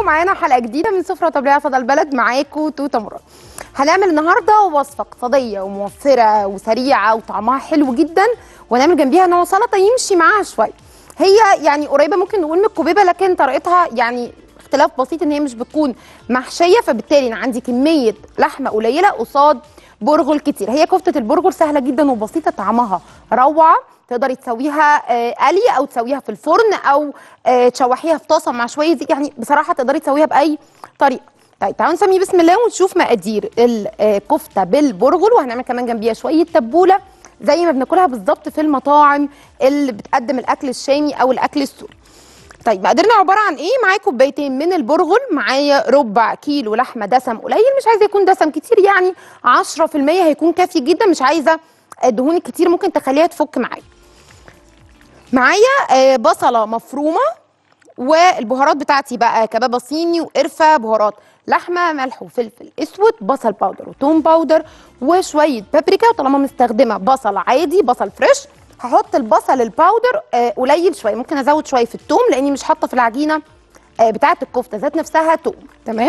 بيكم معانا حلقه جديده من سفره طبيعيه صدى البلد معاكم توته مراد هنعمل النهارده وصفه اقتصاديه وموفره وسريعه وطعمها حلو جدا ونعمل جنبيها نوع سلطه يمشي معاها شويه هي يعني قريبه ممكن نقول من الكوبيبه لكن طريقتها يعني اختلاف بسيط ان هي مش بتكون محشيه فبالتالي انا عندي كميه لحمه قليله قصاد برغل كتير هي كفته البرغل سهله جدا وبسيطه طعمها روعه تقدري تسويها آه، قلي او تسويها في الفرن او آه، تشوحيها في طاسه مع شويه زيت يعني بصراحه تقدري تسويها باي طريقه طيب تعالوا نسمي بسم الله ونشوف مقادير الكفته بالبرغل وهنعمل كمان جنبيها شويه تبوله زي ما بناكلها بالظبط في المطاعم اللي بتقدم الاكل الشامي او الاكل السوري طيب مقاديرنا عباره عن ايه معايا كوبايتين من البرغل معايا ربع كيلو لحمه دسم قليل مش عايزه يكون دسم كتير يعني 10% هيكون كافي جدا مش عايزه الدهون الكتير ممكن تخليها تفك معايا معايا آه، بصله مفرومه والبهارات بتاعتي بقى كبابه صيني وقرفه بهارات لحمه ملح وفلفل اسود بصل باودر وتوم باودر وشويه بابريكا وطالما مستخدمه بصل عادي بصل فريش هحط البصل الباودر آه، قليل شويه ممكن ازود شويه في التوم لاني مش حاطه في العجينه آه، بتاعه الكفته ذات نفسها توم تمام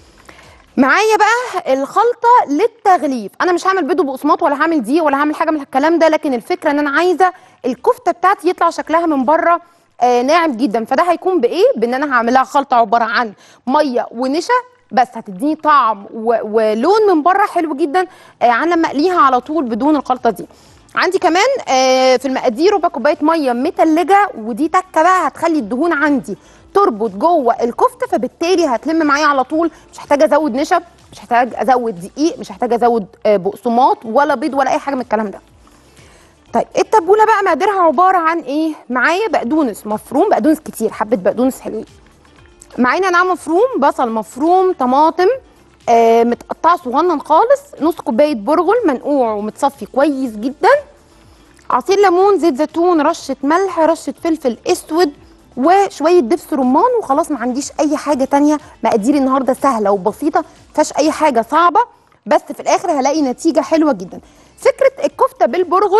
معايا بقى الخلطه للتغليف انا مش هعمل بيض وبقسماط ولا هعمل دقيق ولا هعمل حاجه من الكلام ده لكن الفكره ان انا عايزه الكفته بتاعتي يطلع شكلها من بره آه ناعم جدا فده هيكون بايه بان انا هعملها خلطه عباره عن ميه ونشا بس هتديني طعم و- ولون من بره حلو جدا آه عن لما اقليها على طول بدون الخلطه دي عندي كمان آه في المقادير ربع كوبايه ميه متلجه ودي تكه بقى هتخلي الدهون عندي تربط جوه الكفته فبالتالي هتلم معايا على طول مش هحتاج ازود نشا مش هحتاج ازود دقيق مش هحتاج ازود آه، بقسماط ولا بيض ولا اي حاجه من الكلام ده طيب التبوله بقى مقاديرها عباره عن ايه معايا بقدونس مفروم بقدونس كتير حبه بقدونس حلوين معانا نعم مفروم بصل مفروم طماطم آه متقطعه صغنن خالص نص كوبايه برغل منقوع ومتصفي كويس جدا عصير ليمون زيت زيتون رشه ملح رشه فلفل اسود وشويه دبس رمان وخلاص ما عنديش اي حاجه تانية مقادير النهارده سهله وبسيطه مفيهاش اي حاجه صعبه بس في الاخر هلاقي نتيجه حلوه جدا فكره الكفته بالبرغل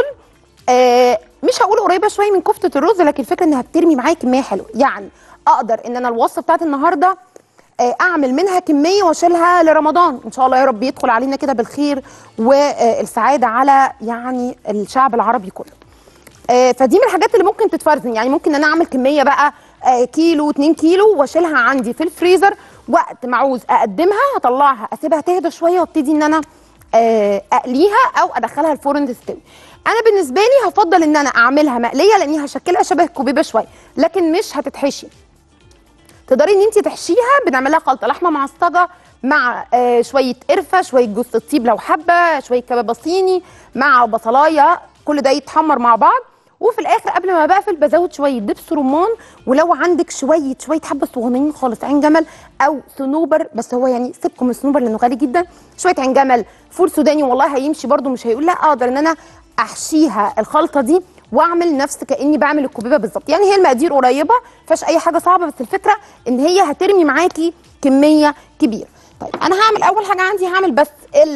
آه مش هقول قريبه شويه من كفته الرز لكن الفكره انها بترمي معايا كميه حلوه يعني اقدر ان انا الوصفه بتاعت النهارده آه، اعمل منها كميه واشيلها لرمضان ان شاء الله يا رب يدخل علينا كده بالخير والسعاده على يعني الشعب العربي كله آه، فدي من الحاجات اللي ممكن تتفرزن يعني ممكن ان انا اعمل كميه بقى آه، كيلو 2 كيلو واشيلها عندي في الفريزر وقت ما عاوز اقدمها هطلعها اسيبها تهدى شويه وابتدي ان انا آه، اقليها او ادخلها الفرن تستوي انا بالنسبه لي هفضل ان انا اعملها مقليه لاني هشكلها شبه الكوبيبه شويه لكن مش هتتحشي تقدري ان انت تحشيها بنعملها خلطه لحمه معصجه مع آه شويه قرفه شويه جوز الطيب لو حابه شويه كبابه صيني مع بصلايه كل ده يتحمر مع بعض وفي الاخر قبل ما بقفل بزود شويه دبس رمان ولو عندك شويه شويه حبه صغننين خالص عين جمل او صنوبر بس هو يعني سيبكم من الصنوبر لانه غالي جدا شويه عين جمل فول سوداني والله هيمشي برده مش هيقول لا اقدر ان انا احشيها الخلطه دي واعمل نفس كاني بعمل الكوبيبه بالظبط يعني هي المقادير قريبه مفيهاش اي حاجه صعبه بس الفكره ان هي هترمي معاكي كميه كبيره طيب انا هعمل اول حاجه عندي هعمل بس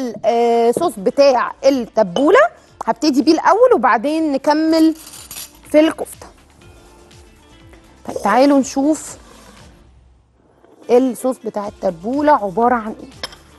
الصوص بتاع التبوله هبتدي بيه الاول وبعدين نكمل في الكفته طيب تعالوا نشوف الصوص بتاع التبوله عباره عن ايه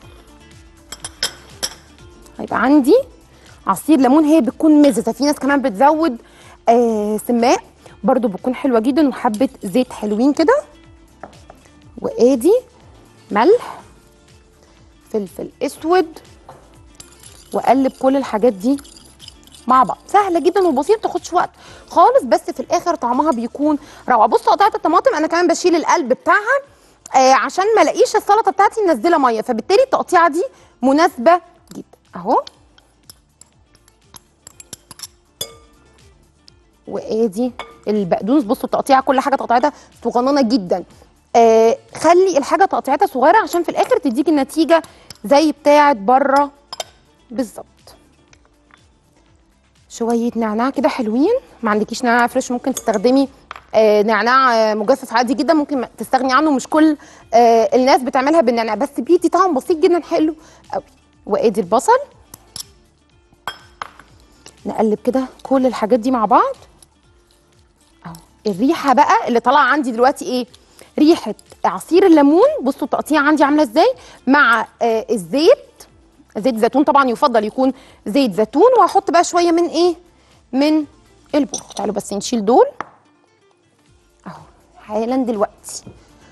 هيبقى عندي عصير ليمون هي بتكون مززه في ناس كمان بتزود آه سماق برضو بتكون حلوه جدا وحبه زيت حلوين كده وادي ملح فلفل اسود واقلب كل الحاجات دي مع بعض سهله جدا وبسيطه ما تاخدش وقت خالص بس في الاخر طعمها بيكون روعه بصوا قطعه الطماطم انا كمان بشيل القلب بتاعها آه عشان ما الاقيش السلطه بتاعتي منزله ميه فبالتالي التقطيعه دي مناسبه جدا اهو وادي البقدونس بصوا التقطيعه كل حاجه تقطيعتها صغننه جدا آه خلي الحاجه تقطيعتها صغيره عشان في الاخر تديك النتيجه زي بتاعه بره بالظبط شويه نعناع كده حلوين ما عندكيش نعناع فريش ممكن تستخدمي آه نعناع آه، مجفف عادي جدا ممكن ما- تستغني عنه مش كل آه الناس بتعملها بالنعناع بس بيدي طعم بسيط جدا حلو قوي وادي البصل نقلب كده كل الحاجات دي مع بعض اهو الريحه بقى اللي طالعه عندي دلوقتي ايه ريحه عصير الليمون بصوا التقطيع عندي عامله ازاي مع آه الزيت زيت زيتون طبعا يفضل يكون زيت زيتون وهحط بقى شويه من ايه من البرغل تعالوا بس نشيل دول اهو حالا دلوقتي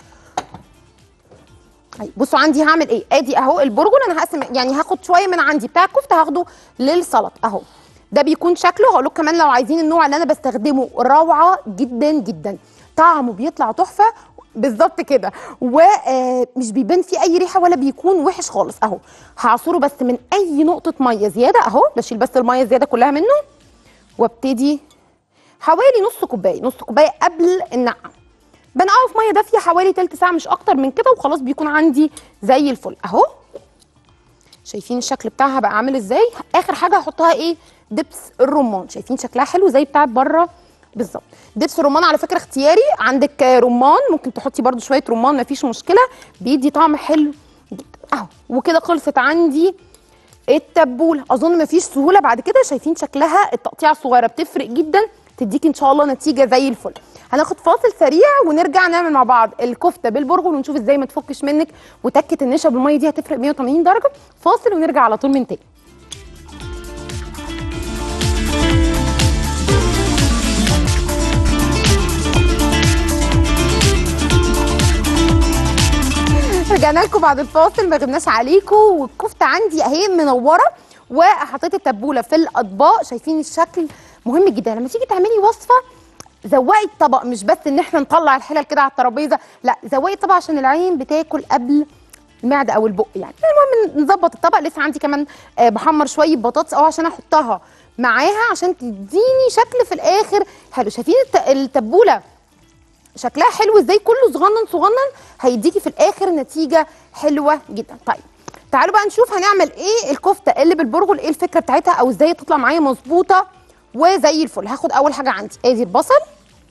طيب بصوا عندي هعمل ايه ادي اهو البرغل انا هقسم يعني هاخد شويه من عندي بتاع الكفته هاخده للسلطه اهو ده بيكون شكله هقول لكم كمان لو عايزين النوع اللي انا بستخدمه روعه جدا جدا طعمه بيطلع تحفه بالظبط كده ومش بيبان فيه اي ريحه ولا بيكون وحش خالص اهو هعصره بس من اي نقطه ميه زياده اهو بشيل بس الميه الزياده كلها منه وابتدي حوالي نص كوبايه نص كوبايه قبل النقع بنقعه في ميه دافيه حوالي تلت ساعه مش اكتر من كده وخلاص بيكون عندي زي الفل اهو شايفين الشكل بتاعها بقى عامل ازاي اخر حاجه هحطها ايه دبس الرمان شايفين شكلها حلو زي بتاعت بره بالظبط دبس الرمان على فكره اختياري عندك رمان ممكن تحطي برده شويه رمان مفيش مشكله بيدي طعم حلو جدا اهو وكده خلصت عندي التبوله اظن مفيش سهوله بعد كده شايفين شكلها التقطيعه الصغيره بتفرق جدا تديكي ان شاء الله نتيجه زي الفل هناخد فاصل سريع ونرجع نعمل مع بعض الكفته بالبرغل ونشوف ازاي ما تفكش منك وتكه النشا بالميه دي هتفرق 180 درجه فاصل ونرجع على طول من تاني رجعنا لكم بعد الفاصل ما غبناش عليكم والكفته عندي اهي منوره وحطيت التبوله في الاطباق شايفين الشكل مهم جدا لما تيجي تعملي وصفه زوقي الطبق مش بس ان احنا نطلع الحلل كده على الترابيزه لا زوقي الطبق عشان العين بتاكل قبل المعده او البق يعني المهم نظبط الطبق لسه عندي كمان آه بحمر شويه بطاطس اهو عشان احطها معاها عشان تديني شكل في الاخر حلو شايفين التبوله شكلها حلو ازاي كله صغنن صغنن هيديكي في الاخر نتيجه حلوه جدا طيب تعالوا بقى نشوف هنعمل ايه الكفته اللي بالبرغل ايه الفكره بتاعتها او ازاي تطلع معايا مظبوطه وزي الفل هاخد اول حاجه عندي ادي البصل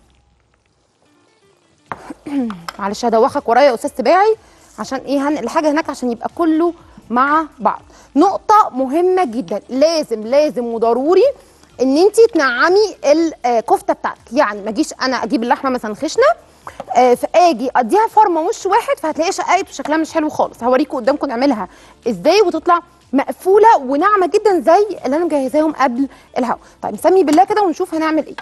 معلش هدوخك ورايا يا استاذ سباعي عشان ايه هنقل الحاجه هناك عشان يبقى كله مع بعض نقطه مهمه جدا لازم لازم وضروري ان انت تنعمي الكفته بتاعتك يعني ما اجيش انا اجيب اللحمه مثلا خشنه آه فاجي اديها فرمه وش واحد فهتلاقيها شققت وشكلها مش حلو خالص هوريكم قدامكم نعملها ازاي وتطلع مقفوله وناعمه جدا زي اللي انا مجهزاهم قبل الهوا طيب نسمي بالله كده ونشوف هنعمل ايه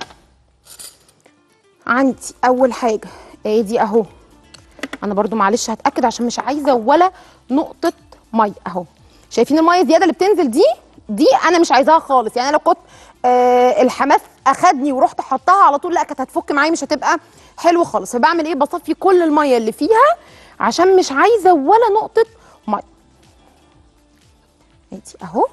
عندي اول حاجه ادي اهو انا برضو معلش هتاكد عشان مش عايزه ولا نقطه ميه اهو شايفين الميه الزياده اللي بتنزل دي دي انا مش عايزاها خالص يعني انا لو كنت آه الحماس اخدني ورحت حطها على طول لا كانت هتفك معايا مش هتبقى حلوه خالص فبعمل ايه بصفي كل الميه اللي فيها عشان مش عايزه ولا نقطه ميه ادي اهو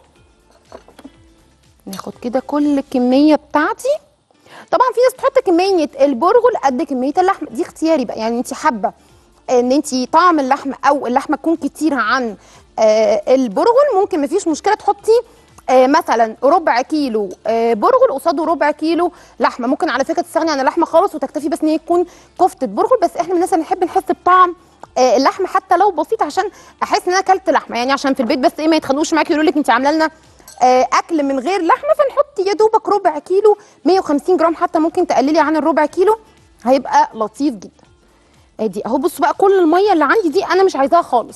ناخد كده كل الكميه بتاعتي طبعا في ناس تحط كميه البرغل قد كميه اللحمه دي اختياري بقى يعني انت حابه ان انت طعم اللحمه او اللحمه تكون كتير عن آه البرغل ممكن مفيش مشكله تحطي آه مثلا ربع كيلو آه برغل قصاده ربع كيلو لحمه ممكن على فكره تستغني عن اللحمه خالص وتكتفي بس ان هي تكون كفته برغل بس احنا من الناس اللي نحب نحس بطعم آه اللحمه حتى لو بسيط عشان احس ان انا اكلت لحمه يعني عشان في البيت بس ايه ما يتخانقوش معاكي يقولوا لك انت عامله لنا آه اكل من غير لحمه فنحط يا دوبك ربع كيلو 150 جرام حتى ممكن تقللي عن الربع كيلو هيبقى لطيف جدا ادي اهو بصوا بقى كل الميه اللي عندي دي انا مش عايزاها خالص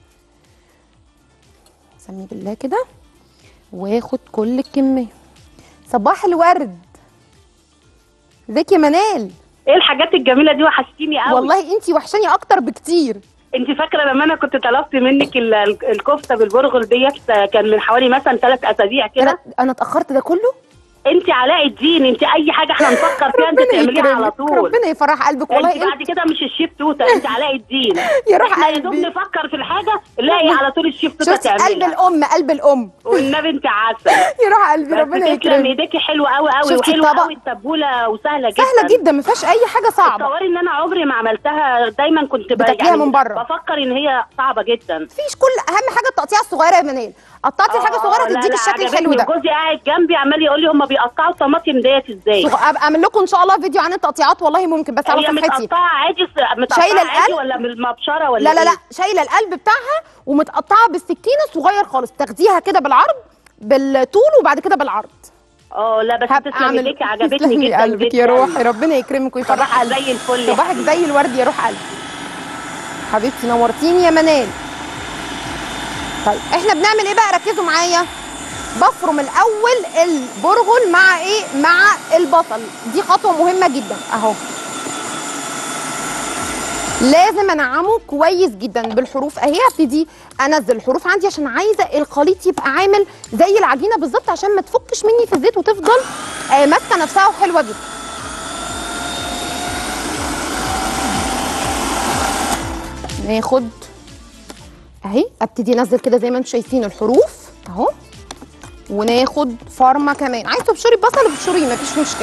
سمي بالله كده واخد كل الكميه صباح الورد ازيك يا منال ايه الحاجات الجميله دي وحشتيني قوي والله انتي وحشاني اكتر بكتير انت فاكره لما انا كنت طلبت منك ال- ال- الكفته بالبرغل ديت كان من حوالي مثلا ثلاث اسابيع انا كده انا اتاخرت ده كله انت علاء الدين انت اي حاجه احنا نفكر فيها انت تعمليها على يكرمك، طول ربنا يفرح قلبك والله انت بعد كده مش الشيف توته انت علاء الدين يا روح احنا يا دوب قلبي. نفكر في الحاجه نلاقي على طول الشيف توته شفتي قلب تعملها الام قلب الام والنبي انت عسل يا روح قلبي ربنا بس تسلم يكرمك ايديكي حلوه قوي قوي شفتي وحلوه الطبق؟ قوي التبوله وسهله جدا سهله جدا ما فيهاش اي حاجه صعبه تصوري ان انا عمري ما عملتها دايما كنت ب- بتاكليها من بره. بفكر ان هي صعبه جدا مفيش كل اهم حاجه التقطيعه الصغيره يا منال قطعتي الحاجه آه، الصغيره لا، تديكي لا، الشكل عجبتني. الحلو ده وجوزي قاعد جنبي عمال يقول لي هم بيقطعوا الطماطم ديت ازاي صغ- ابقى اعمل لكم ان شاء الله فيديو عن التقطيعات والله ممكن بس على هي صفحتي متقطعه عادي س- متقطعه شايلة عادي القلب؟ ولا من المبشره ولا لا لا إيه؟ لا شايله القلب بتاعها ومتقطعه بالسكينه صغير خالص تاخديها كده بالعرض بالطول وبعد كده بالعرض اه لا بس هبقى تسلم ايديكي عجبتني تسلمي جدا قلبك جدا يا روحي ربنا يكرمك ويفرح صباحك قلبك زي الفل يا صباحك زي الورد يا روح قلبي حبيبتي نورتيني يا منال طيب احنا بنعمل ايه بقى ركزوا معايا بفرم الاول البرغل مع ايه مع البصل دي خطوه مهمه جدا اهو لازم انعمه كويس جدا بالحروف اهي هبتدي انزل الحروف عندي عشان عايزه الخليط يبقى عامل زي العجينه بالظبط عشان ما تفكش مني في الزيت وتفضل آه ماسكه نفسها وحلوه جدا ناخد اهي ابتدي انزل كده زي ما انتم شايفين الحروف اهو وناخد فرمه كمان عايز تبشري بصل ابشريه مفيش مشكله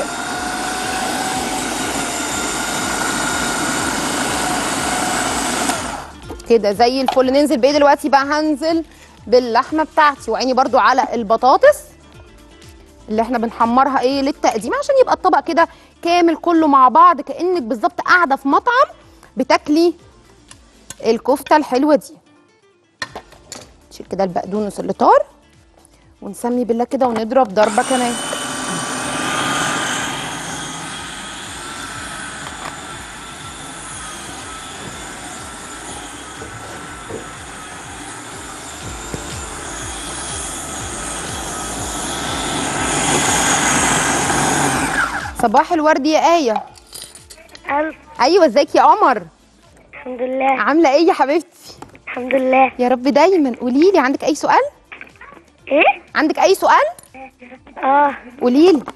كده زي الفل ننزل بايه دلوقتي بقى هنزل باللحمه بتاعتي وعيني برضو على البطاطس اللي احنا بنحمرها ايه للتقديم عشان يبقى الطبق كده كامل كله مع بعض كانك بالظبط قاعده في مطعم بتاكلي الكفته الحلوه دي نشيل كده البقدونس اللي طار ونسمي بالله كده ونضرب ضربه كمان صباح الورد يا آية ألف أيوة ازيك يا قمر الحمد لله عاملة ايه يا حبيبتي الحمد لله يا رب دايما قولي لي عندك أي سؤال ايه عندك أي سؤال اه قولي لي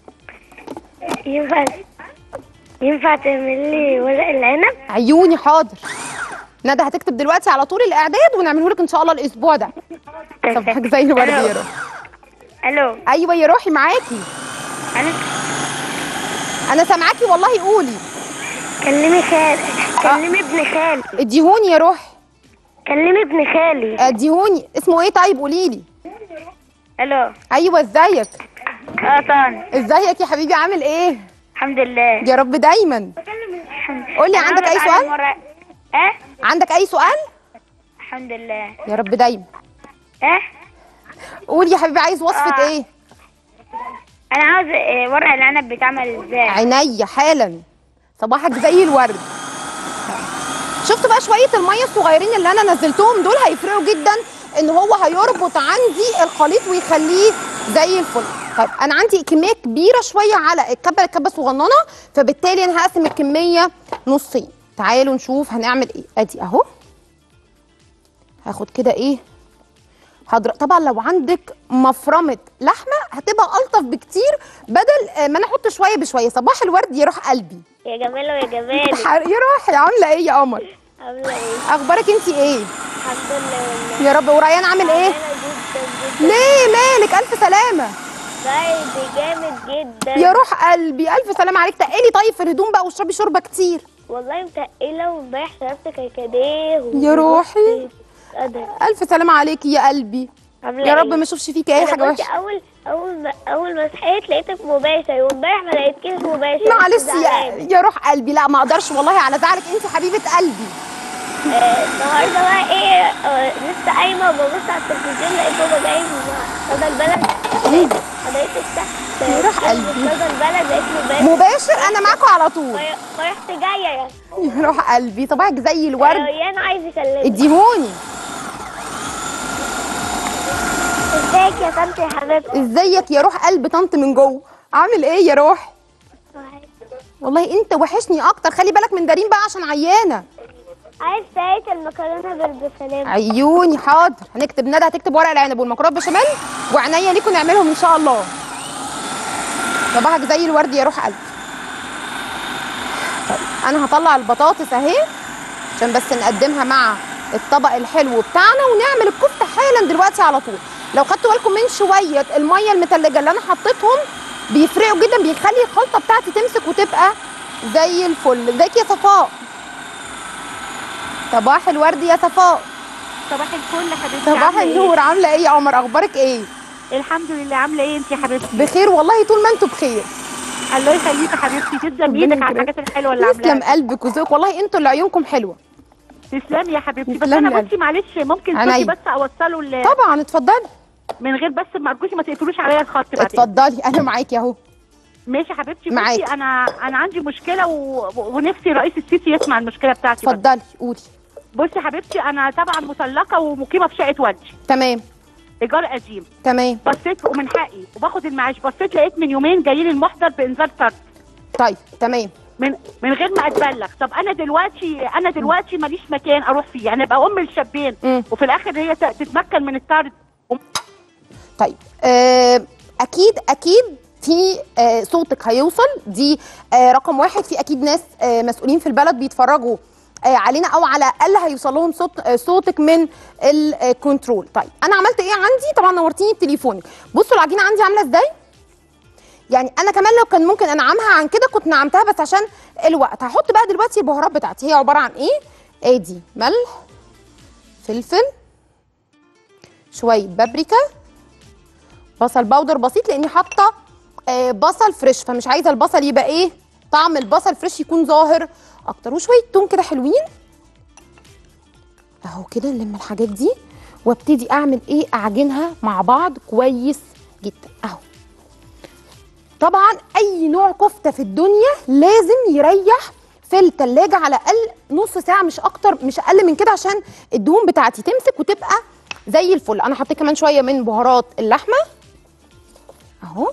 ينفع ينفع تعمل لي ورق العنب عيوني حاضر ندى هتكتب دلوقتي على طول الإعداد ونعمله لك إن شاء الله الأسبوع ده صباحك زي الورد يا روحي الو أيوة يا روحي معاكي انا أنا سامعاكي والله قولي كلمي خال كلمي ابن خالي اديهوني يا روحي كلمي ابن خالي اديهوني اسمه ايه طيب قولي لي الو ايوه ازيك اه طبعا ازيك يا حبيبي عامل ايه الحمد لله يا رب دايما قولي عندك اي سؤال اه عندك اي سؤال الحمد لله يا رب دايما اه قولي يا حبيبي عايز وصفه آه. ايه انا عاوز آه، ورق العنب بيتعمل ازاي عينيا حالا صباحك زي الورد شفتوا بقى شويه الميه الصغيرين اللي انا نزلتهم دول هيفرقوا جدا ان هو هيربط عندي الخليط ويخليه زي الفل طيب انا عندي كميه كبيره شويه على الكبه الكبه صغننه فبالتالي انا هقسم الكميه نصين تعالوا نشوف هنعمل ايه ادي اهو هاخد كده ايه هضرب طبعا لو عندك مفرمه لحمه هتبقى الطف بكتير بدل آه، ما انا احط شويه بشويه صباح الورد يروح قلبي يا جماله يا جمالي يا روحي عامله ايه يا قمر عامله ايه اخبارك انت ايه الحمد لله والله يا رب وريان عامل ايه انا جدا جدا ليه مالك الف سلامه بعد جامد جدا يا روح قلبي الف سلامه عليك تقلي طيب في الهدوم بقى واشربي شوربه كتير والله متقلة وامبارح شربت كركديه يا روحي. قدر الف سلامه عليكي يا قلبي عاملة يا رب إيه؟ ما اشوفش فيكي اي أنا حاجه كنت وحشه اول اول ما اول ما صحيت لقيتك مباشر وامبارح ما لقيتكيش مباشر معلش كنت يا, زعلانة. يا روح قلبي لا ما اقدرش والله على زعلك انت حبيبه قلبي آه، النهارده بقى ايه آه، لسه قايمه وببص على التلفزيون لقيت بابا جاي من صدى البلد حضرتك تحت يا روح آه، قلبي. صدى البلد لقيت مباشر مباشر انا معاكم على طول فر- فرحت جايه يا يا روح قلبي صباحك زي الورد ريان عايز يكلمك اديهوني ازيك يا طنط يا حبيبتي ازيك يا روح قلب طنط من جوه عامل ايه يا روح والله انت وحشني اكتر خلي بالك من دارين بقى عشان عيانه عايز سايت المكرونه بالبسلام عيوني حاضر هنكتب ندى هتكتب ورق العنب والمكرونه بشاميل وعنيا ليكم نعملهم ان شاء الله صباحك زي الورد يا روح قلبي طيب انا هطلع البطاطس اهي عشان بس نقدمها مع الطبق الحلو بتاعنا ونعمل الكفته حالا دلوقتي على طول لو خدتوا بالكم من شويه الميه المتلجه اللي انا حطيتهم بيفرقوا جدا بيخلي الخلطه بتاعتي تمسك وتبقى زي الفل ازيك يا صفاء صباح الورد يا صفاء صباح الفل يا حبيبتي صباح عاملة إيه؟ النور عامله ايه يا قمر اخبارك ايه الحمد لله عامله ايه انت يا حبيبتي بخير والله طول ما انتوا بخير الله يخليكي يا حبيبتي تسلم ربنا ايدك على يكرمك. الحاجات الحلوه اللي تسلم عاملاها قلبك وذوقك والله انتوا اللي عيونكم حلوه تسلمي يا حبيبتي بس تسلمي انا يا بصي معلش ممكن عينيا. صوتي بس اوصله ل... طبعا اتفضلي من غير بس ما ارجوكي ما تقفلوش عليا الخط بعدين اتفضلي انا معاكي اهو ماشي يا حبيبتي معاكي. بصي انا انا عندي مشكله و... و- ونفسي رئيس السيسي يسمع المشكله بتاعتي بس. اتفضلي قولي بصي حبيبتي انا طبعا مطلقه ومقيمه في شقه والدي تمام ايجار قديم تمام بصيت ومن حقي وباخد المعاش بصيت لقيت من يومين جاي لي المحضر بانذار طرد طيب تمام من من غير ما اتبلغ طب انا دلوقتي انا دلوقتي ماليش مكان اروح فيه يعني ابقى ام الشابين مم. وفي الاخر هي ت- تتمكن من الطرد طيب آه، اكيد اكيد في آه، صوتك هيوصل دي آه، رقم واحد في اكيد ناس آه، مسؤولين في البلد بيتفرجوا آه، علينا او على الاقل هيوصل لهم صوت آه، صوتك من الكنترول طيب انا عملت ايه عندي طبعا نورتيني بتليفونك بصوا العجينه عندي عامله ازاي يعني انا كمان لو كان ممكن انعمها عن كده كنت نعمتها بس عشان الوقت هحط بقى دلوقتي البهارات بتاعتي هي عباره عن ايه ادي ملح فلفل شويه بابريكا بصل باودر بسيط لاني حاطه آه، بصل فريش فمش عايزه البصل يبقى ايه طعم البصل فريش يكون ظاهر اكتر وشويه توم كده حلوين اهو كده نلم الحاجات دي وابتدي اعمل ايه اعجنها مع بعض كويس جدا اهو طبعا اي نوع كفته في الدنيا لازم يريح في التلاجة على الاقل نص ساعه مش اكتر مش اقل من كده عشان الدهون بتاعتي تمسك وتبقى زي الفل انا حطيت كمان شويه من بهارات اللحمه اهو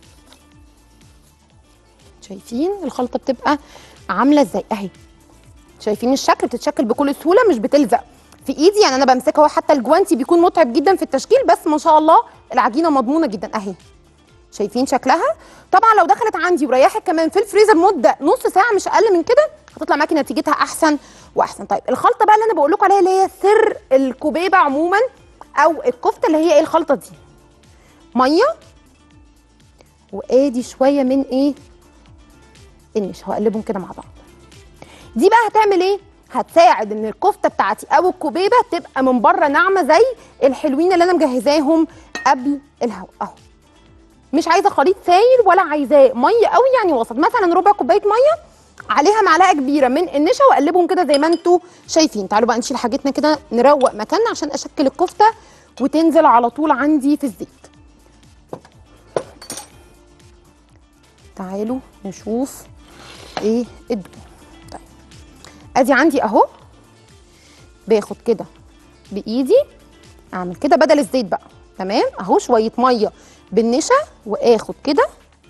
شايفين الخلطه بتبقى عامله ازاي اهي شايفين الشكل بتتشكل بكل سهوله مش بتلزق في ايدي يعني انا بمسكها هو حتى الجوانتي بيكون متعب جدا في التشكيل بس ما شاء الله العجينه مضمونه جدا اهي شايفين شكلها طبعا لو دخلت عندي وريحت كمان في الفريزر مده نص ساعه مش اقل من كده هتطلع معاكي نتيجتها احسن واحسن طيب الخلطه بقى اللي انا بقول لكم عليها اللي هي سر الكوبيبه عموما او الكفته اللي هي ايه الخلطه دي ميه وادي شويه من ايه النشا هقلبهم كده مع بعض دي بقى هتعمل ايه هتساعد ان الكفته بتاعتي او الكوبيبه تبقى من بره ناعمه زي الحلوين اللي انا مجهزاهم قبل الهواء اهو مش عايزه خليط سايل ولا عايزاه ميه قوي يعني وسط مثلا ربع كوبايه ميه عليها معلقه كبيره من النشا واقلبهم كده زي ما انتم شايفين تعالوا بقى نشيل حاجتنا كده نروق مكاننا عشان اشكل الكفته وتنزل على طول عندي في الزيت تعالوا نشوف ايه الدنيا طيب ادي عندي اهو باخد كده بايدي اعمل كده بدل الزيت بقى تمام اهو شويه ميه بالنشا واخد كده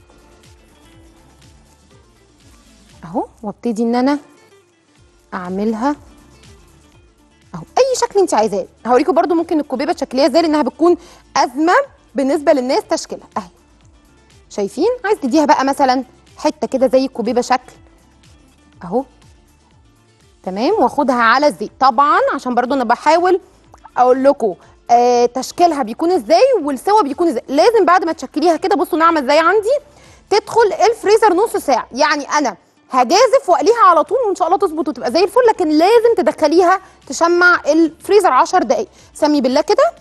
اهو وابتدي ان انا اعملها اهو اي شكل انت عايزاه هوريكم برده ممكن الكوبيبه تشكليها ازاي لانها بتكون ازمه بالنسبه للناس تشكيلها اهي شايفين عايز تديها بقى مثلا حته كده زي الكوبيبه شكل اهو تمام واخدها على الزيت طبعا عشان برضو انا بحاول اقول لكم آه تشكيلها بيكون ازاي والسوا بيكون ازاي لازم بعد ما تشكليها كده بصوا ناعمه ازاي عندي تدخل الفريزر نص ساعه يعني انا هجازف واقليها على طول وان شاء الله تظبط وتبقى زي الفل لكن لازم تدخليها تشمع الفريزر 10 دقائق سمي بالله كده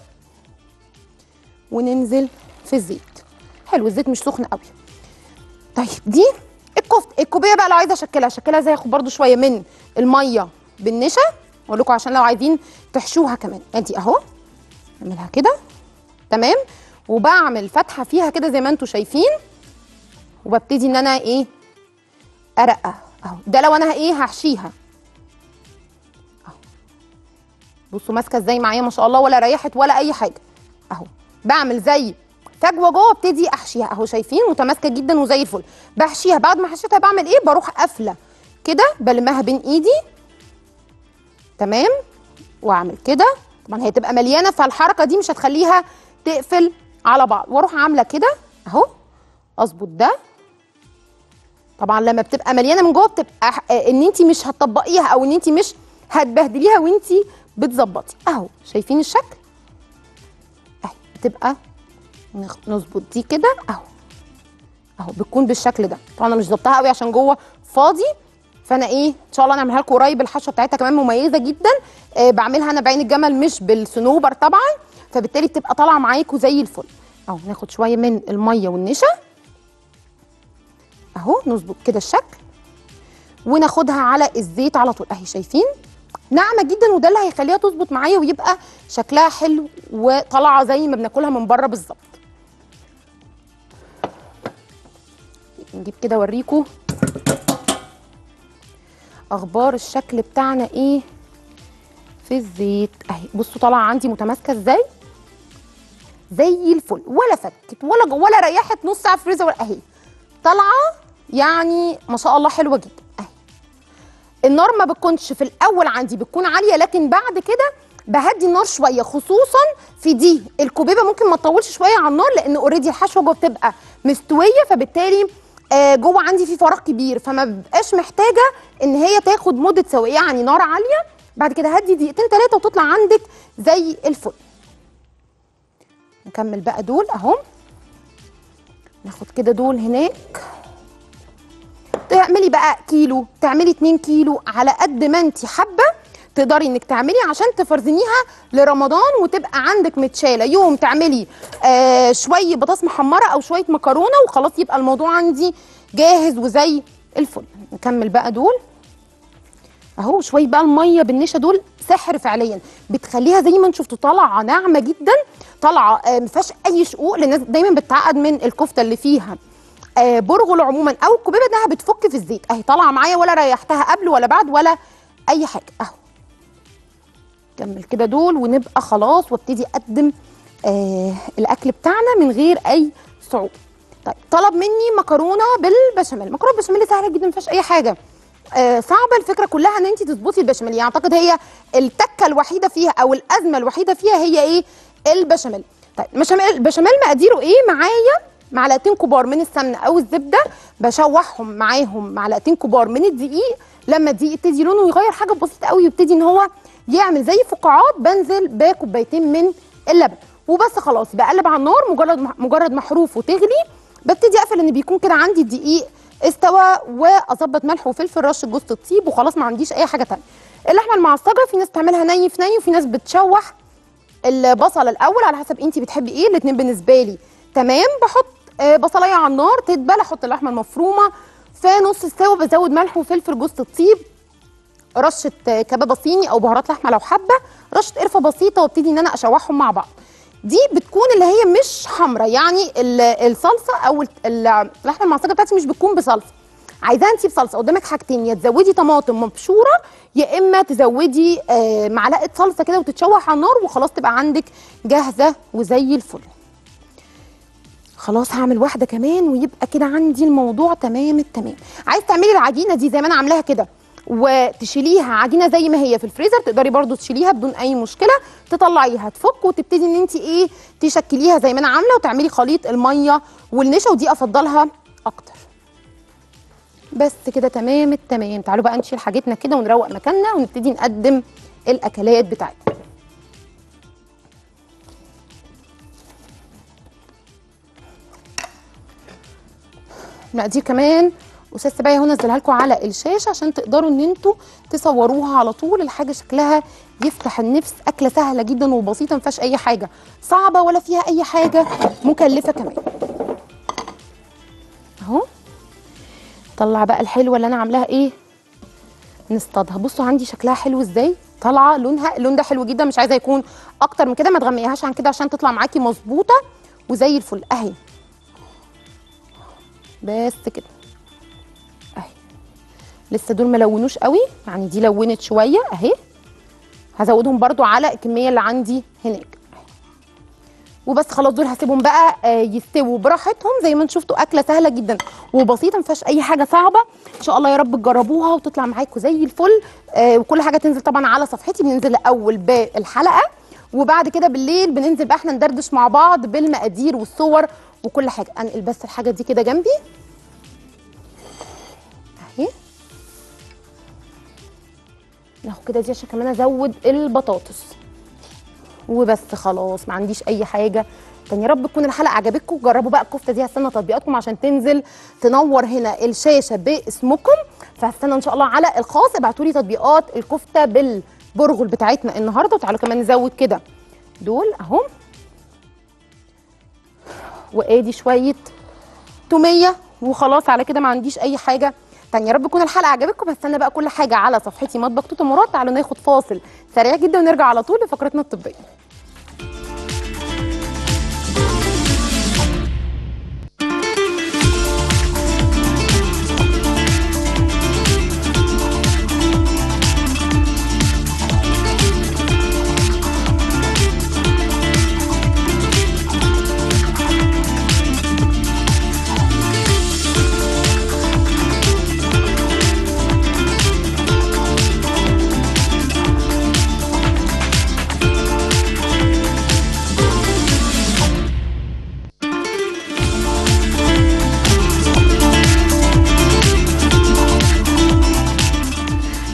وننزل في الزيت حلو الزيت مش سخن قوي طيب دي الكفته الكوبيه بقى لو عايزه اشكلها اشكلها زي اخد برده شويه من الميه بالنشا اقول لكم عشان لو عايزين تحشوها كمان ادي اهو اعملها كده تمام وبعمل فتحه فيها كده زي ما انتم شايفين وببتدي ان انا ايه ارقه اهو ده لو انا ايه هحشيها اهو بصوا ماسكه ازاي معايا ما شاء الله ولا ريحت ولا اي حاجه اهو بعمل زي فجوه جوه ابتدي احشيها اهو شايفين متماسكه جدا وزي الفل بحشيها بعد ما حشيتها بعمل ايه بروح قافله كده بلمها بين ايدي تمام واعمل كده طبعا هي تبقى مليانه فالحركه دي مش هتخليها تقفل على بعض واروح عامله كده اهو اظبط ده طبعا لما بتبقى مليانه من جوه بتبقى ح- آه، ان انت مش هتطبقيها او ان انت مش هتبهدليها وانت بتظبطي اهو شايفين الشكل اهي بتبقى نخ- نظبط دي كده اهو اهو بتكون بالشكل ده طبعا انا مش ظبطها قوي عشان جوه فاضي فانا ايه ان شاء الله نعملها لكم قريب الحشوه بتاعتها كمان مميزه جدا آه بعملها انا بعين الجمل مش بالصنوبر طبعا فبالتالي بتبقى طالعه معاكم زي الفل اهو ناخد شويه من الميه والنشا اهو نظبط كده الشكل وناخدها على الزيت على طول اهي شايفين ناعمه جدا وده اللي هيخليها تظبط معايا ويبقى شكلها حلو وطالعه زي ما بناكلها من بره بالظبط نجيب كده اوريكم اخبار الشكل بتاعنا ايه في الزيت اهي بصوا طالعه عندي متماسكه ازاي زي الفل ولا فكت ولا ولا ريحت نص ساعه في الفريزر ولا اهي طالعه يعني ما شاء الله حلوه جدا اهي النار ما بتكونش في الاول عندي بتكون عاليه لكن بعد كده بهدي النار شويه خصوصا في دي الكوبيبه ممكن ما تطولش شويه على النار لان اوريدي الحشوه جوه بتبقى مستويه فبالتالي آه جوه عندي في فراغ كبير فما ببقاش محتاجه ان هي تاخد مده سويه يعني نار عاليه بعد كده هدي دقيقتين ثلاثه وتطلع عندك زي الفل نكمل بقى دول اهو ناخد كده دول هناك تعملي بقى كيلو تعملي 2 كيلو على قد ما انت حابه تقدري انك تعملي عشان تفرزنيها لرمضان وتبقى عندك متشاله يوم تعملي آه شويه بطاطس محمره او شويه مكرونه وخلاص يبقى الموضوع عندي جاهز وزي الفل نكمل بقى دول اهو شويه بقى الميه بالنشا دول سحر فعليا بتخليها زي ما انتم شفتوا طالعه ناعمه جدا طالعه آه، ما فيهاش اي شقوق لان الناس دايما بتتعقد من الكفته اللي فيها آه، برغل عموما او الكوبيبه انها بتفك في الزيت اهي طالعه معايا ولا ريحتها قبل ولا بعد ولا اي حاجه اهو كمل كده دول ونبقى خلاص وابتدي اقدم آه الاكل بتاعنا من غير اي صعوبه طيب طلب مني مكرونه بالبشاميل مكرونه بالبشاميل سهله جدا ما فيهاش اي حاجه آه صعبه الفكره كلها ان انت تظبطي البشاميل يعني اعتقد هي التكه الوحيده فيها او الازمه الوحيده فيها هي ايه البشاميل طيب البشاميل البشاميل مقاديره ايه معايا معلقتين كبار من السمنه او الزبده بشوحهم معاهم معلقتين كبار من الدقيق لما الدقيق يبتدي لونه يغير حاجه بسيطه قوي يبتدي ان هو يعمل زي فقاعات بنزل بكوبايتين من اللبن وبس خلاص بقلب على النار مجرد مجرد ما حروفه تغلي ببتدي اقفل ان بيكون كده عندي الدقيق استوى واظبط ملح وفلفل رشه جوز الطيب وخلاص ما عنديش اي حاجه تانية اللحمه المعصجه في ناس بتعملها ني في ني وفي ناس بتشوح البصل الاول على حسب انت بتحبي ايه الاتنين بالنسبه لي تمام بحط آه، بصلايه على النار تتبل احط اللحمه المفرومه في نص السوا بزود ملح وفلفل جوز الطيب رشه آه، كبابه صيني او بهارات لحمه لو حابه رشه قرفه بسيطه وابتدي ان انا اشوحهم مع بعض دي بتكون اللي هي مش حمرا يعني ال- الصلصه او ال- ال- اللحمه المعصجه بتاعتي مش بتكون بصلصه عايزاها انت بصلصه قدامك حاجتين يا تزودي طماطم مبشوره يا اما تزودي آه، معلقه صلصه كده وتتشوح على النار وخلاص تبقى عندك جاهزه وزي الفل خلاص هعمل واحده كمان ويبقى كده عندي الموضوع تمام التمام عايز تعملي العجينه دي زي ما انا عاملاها كده وتشيليها عجينه زي ما هي في الفريزر تقدري برضو تشيليها بدون اي مشكله تطلعيها تفك وتبتدي ان انت ايه تشكليها زي ما انا عامله وتعملي خليط الميه والنشا ودي افضلها اكتر بس كده تمام التمام تعالوا بقى نشيل حاجتنا كده ونروق مكاننا ونبتدي نقدم الاكلات بتاعتنا المقادير كمان استاذ سبايا هنا نزلها لكم على الشاشه عشان تقدروا ان انتوا تصوروها على طول الحاجه شكلها يفتح النفس اكله سهله جدا وبسيطه ما فيهاش اي حاجه صعبه ولا فيها اي حاجه مكلفه كمان اهو طلع بقى الحلوه اللي انا عاملاها ايه نصطادها بصوا عندي شكلها حلو ازاي طالعه لونها اللون ده حلو جدا مش عايزه يكون اكتر من كده ما تغمقيهاش عن كده عشان تطلع معاكي مظبوطه وزي الفل اهي بس كده اهي لسه دول ملونوش قوي يعني دي لونت شويه اهي هزودهم برضو على الكميه اللي عندي هناك وبس خلاص دول هسيبهم بقى آه، يستووا براحتهم زي ما انتم شفتوا اكله سهله جدا وبسيطه ما فيهاش اي حاجه صعبه ان شاء الله يا رب تجربوها وتطلع معاكم زي الفل آه، وكل حاجه تنزل طبعا على صفحتي بننزل الاول بالحلقه وبعد كده بالليل بننزل بقى احنا ندردش مع بعض بالمقادير والصور وكل حاجه انقل بس الحاجه دي كده جنبي اهي ناخد كده دي عشان كمان ازود البطاطس وبس خلاص ما عنديش اي حاجه تاني يا رب تكون الحلقه عجبتكم جربوا بقى الكفته دي هستنى تطبيقاتكم عشان تنزل تنور هنا الشاشه باسمكم فهستنى ان شاء الله على الخاص ابعتوا لي تطبيقات الكفته بالبرغل بتاعتنا النهارده وتعالوا كمان نزود كده دول اهو وادي شويه توميه وخلاص على كده ما عنديش اي حاجه تانية يا رب تكون الحلقه عجبتكم هستنى بقى كل حاجه على صفحتي مطبخ توته مراد تعالوا ناخد فاصل سريع جدا ونرجع على طول لفقرتنا الطبيه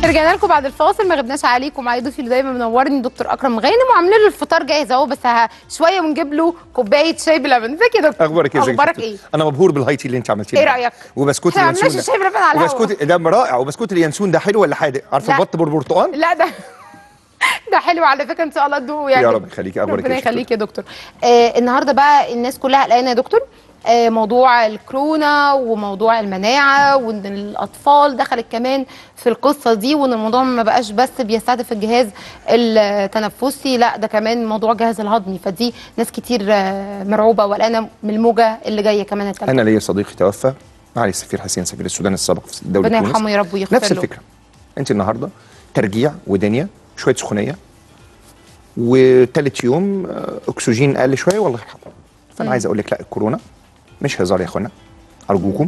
رجعنا لكم بعد الفاصل ما غبناش عليكم معايا ضيفي اللي دايما منورني دكتور اكرم غانم وعاملين له الفطار جاهز اهو بس ه- شويه ونجيب له كوبايه شاي بلبن ازيك يا دكتور اخبارك ايه ازيك اخبارك يا ايه ستي؟ انا مبهور بالهايتي اللي انت عملتيه ايه ده. رأيك؟ وبسكوت احنا ما اليانسون عملناش ده. الشاي بلبن على الهوا. وبسكوت ده رائع وبسكوت اليانسون ده حلو ولا حادق عارفه لا. البط بالبرتقال لا ده ده حلو على فكره ان شاء الله تدوقوا يعني يا رب يخليكي اخبارك ربنا ايه يا شطورة؟ يخليك يا دكتور آه النهارده بقى الناس كلها قلقانه يا دكتور آه موضوع الكورونا وموضوع المناعه وان الاطفال دخلت كمان في القصه دي وان الموضوع ما بقاش بس بيستهدف الجهاز التنفسي لا ده كمان موضوع الجهاز الهضمي فدي ناس كتير آه مرعوبه وقلقانه من الموجه اللي جايه كمان التالتة انا ليا صديقي توفى معالي السفير حسين سفير السودان السابق في دوله ربنا تونس يرحمه يا رب ويغفر نفس له. الفكره انت النهارده ترجيع ودنيا شويه سخونيه وثالث يوم آه، اكسجين قل شويه والله يرحمه فانا عايز اقول لك لا الكورونا مش هزار يا اخوانا ارجوكم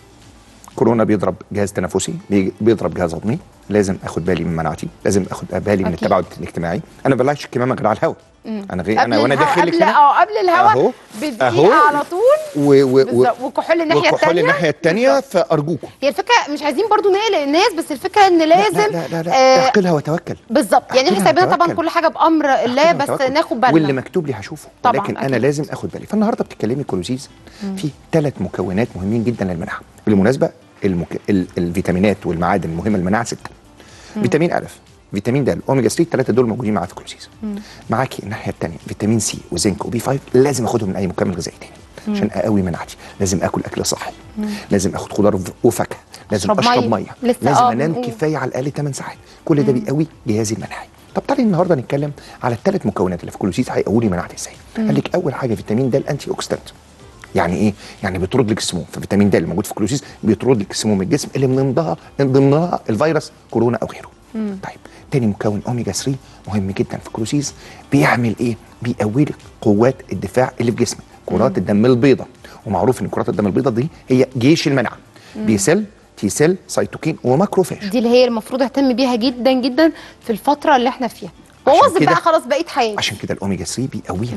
كورونا بيضرب جهاز تنفسي بي- بيضرب جهاز هضمي لازم اخد بالي من مناعتي لازم اخد بالي من أكيد. التباعد الاجتماعي انا ما ببلعش الكمامه غير على الهواء انا غير قبل انا وانا الهوا- داخل لك قبل هنا اه قبل الهواء أهو. بدقيقه أهو. على طول و و و بالظبط وكحول الناحيه وكحول الثانيه الناحيه الثانيه فارجوكم هي الفكره مش عايزين برضو نقلق الناس بس الفكره ان لازم لا لا لا, لا. آه اعقلها وتوكل بالظبط يعني احنا اعقلها سايبينها طبعا وتوكل. كل حاجه بامر الله اعقلها بس وتوكل. ناخد بالنا واللي مكتوب لي هشوفه طبعاً، ولكن انا أكيد. لازم اخد بالي فالنهارده بتتكلمي كولوزيز في ثلاث مكونات مهمين جدا للمناعه بالمناسبه المك... ال... الفيتامينات والمعادن المهمه للمناعه سته فيتامين الف فيتامين د اوميجا 3 الثلاثه دول موجودين معايا في كولوسيز معاكي الناحيه الثانيه فيتامين سي وزنك وبي 5 لازم اخدهم من اي مكمل غذائي تاني عشان اقوي مناعتي لازم اكل اكل صحي لازم اخد خضار وف- وفاكهه لازم أشرب اشرب مية. ميه لسه لازم آه انام بنقول. كفايه على الاقل 8 ساعات كل ده بيقوي جهازي المناعي طب تعالي النهارده نتكلم على الثلاث مكونات اللي في كولوسيز هيقووا لي مناعتي ازاي قال لك اول حاجه فيتامين د الانتي اوكسيدانت يعني ايه؟ يعني بيطرد لك السموم ففيتامين د اللي موجود في الكلوسيس بيطرد لك السموم من الجسم اللي من ضمنها من ضمنها الفيروس كورونا او غيره. طيب تاني مكون اوميجا 3 مهم جدا في الكلوسيس بيعمل ايه؟ بيقوي لك قوات الدفاع اللي في جسمك كرات الدم البيضاء ومعروف ان كرات الدم البيضاء دي هي جيش المناعه بي سيل تي سيل سيتوكين وماكروفاج دي اللي هي المفروض اهتم بيها جدا جدا في الفتره اللي احنا فيها عشان بوظ كده- بقى خلاص بقيت حياتي عشان كده الاوميجا 3 بيقويها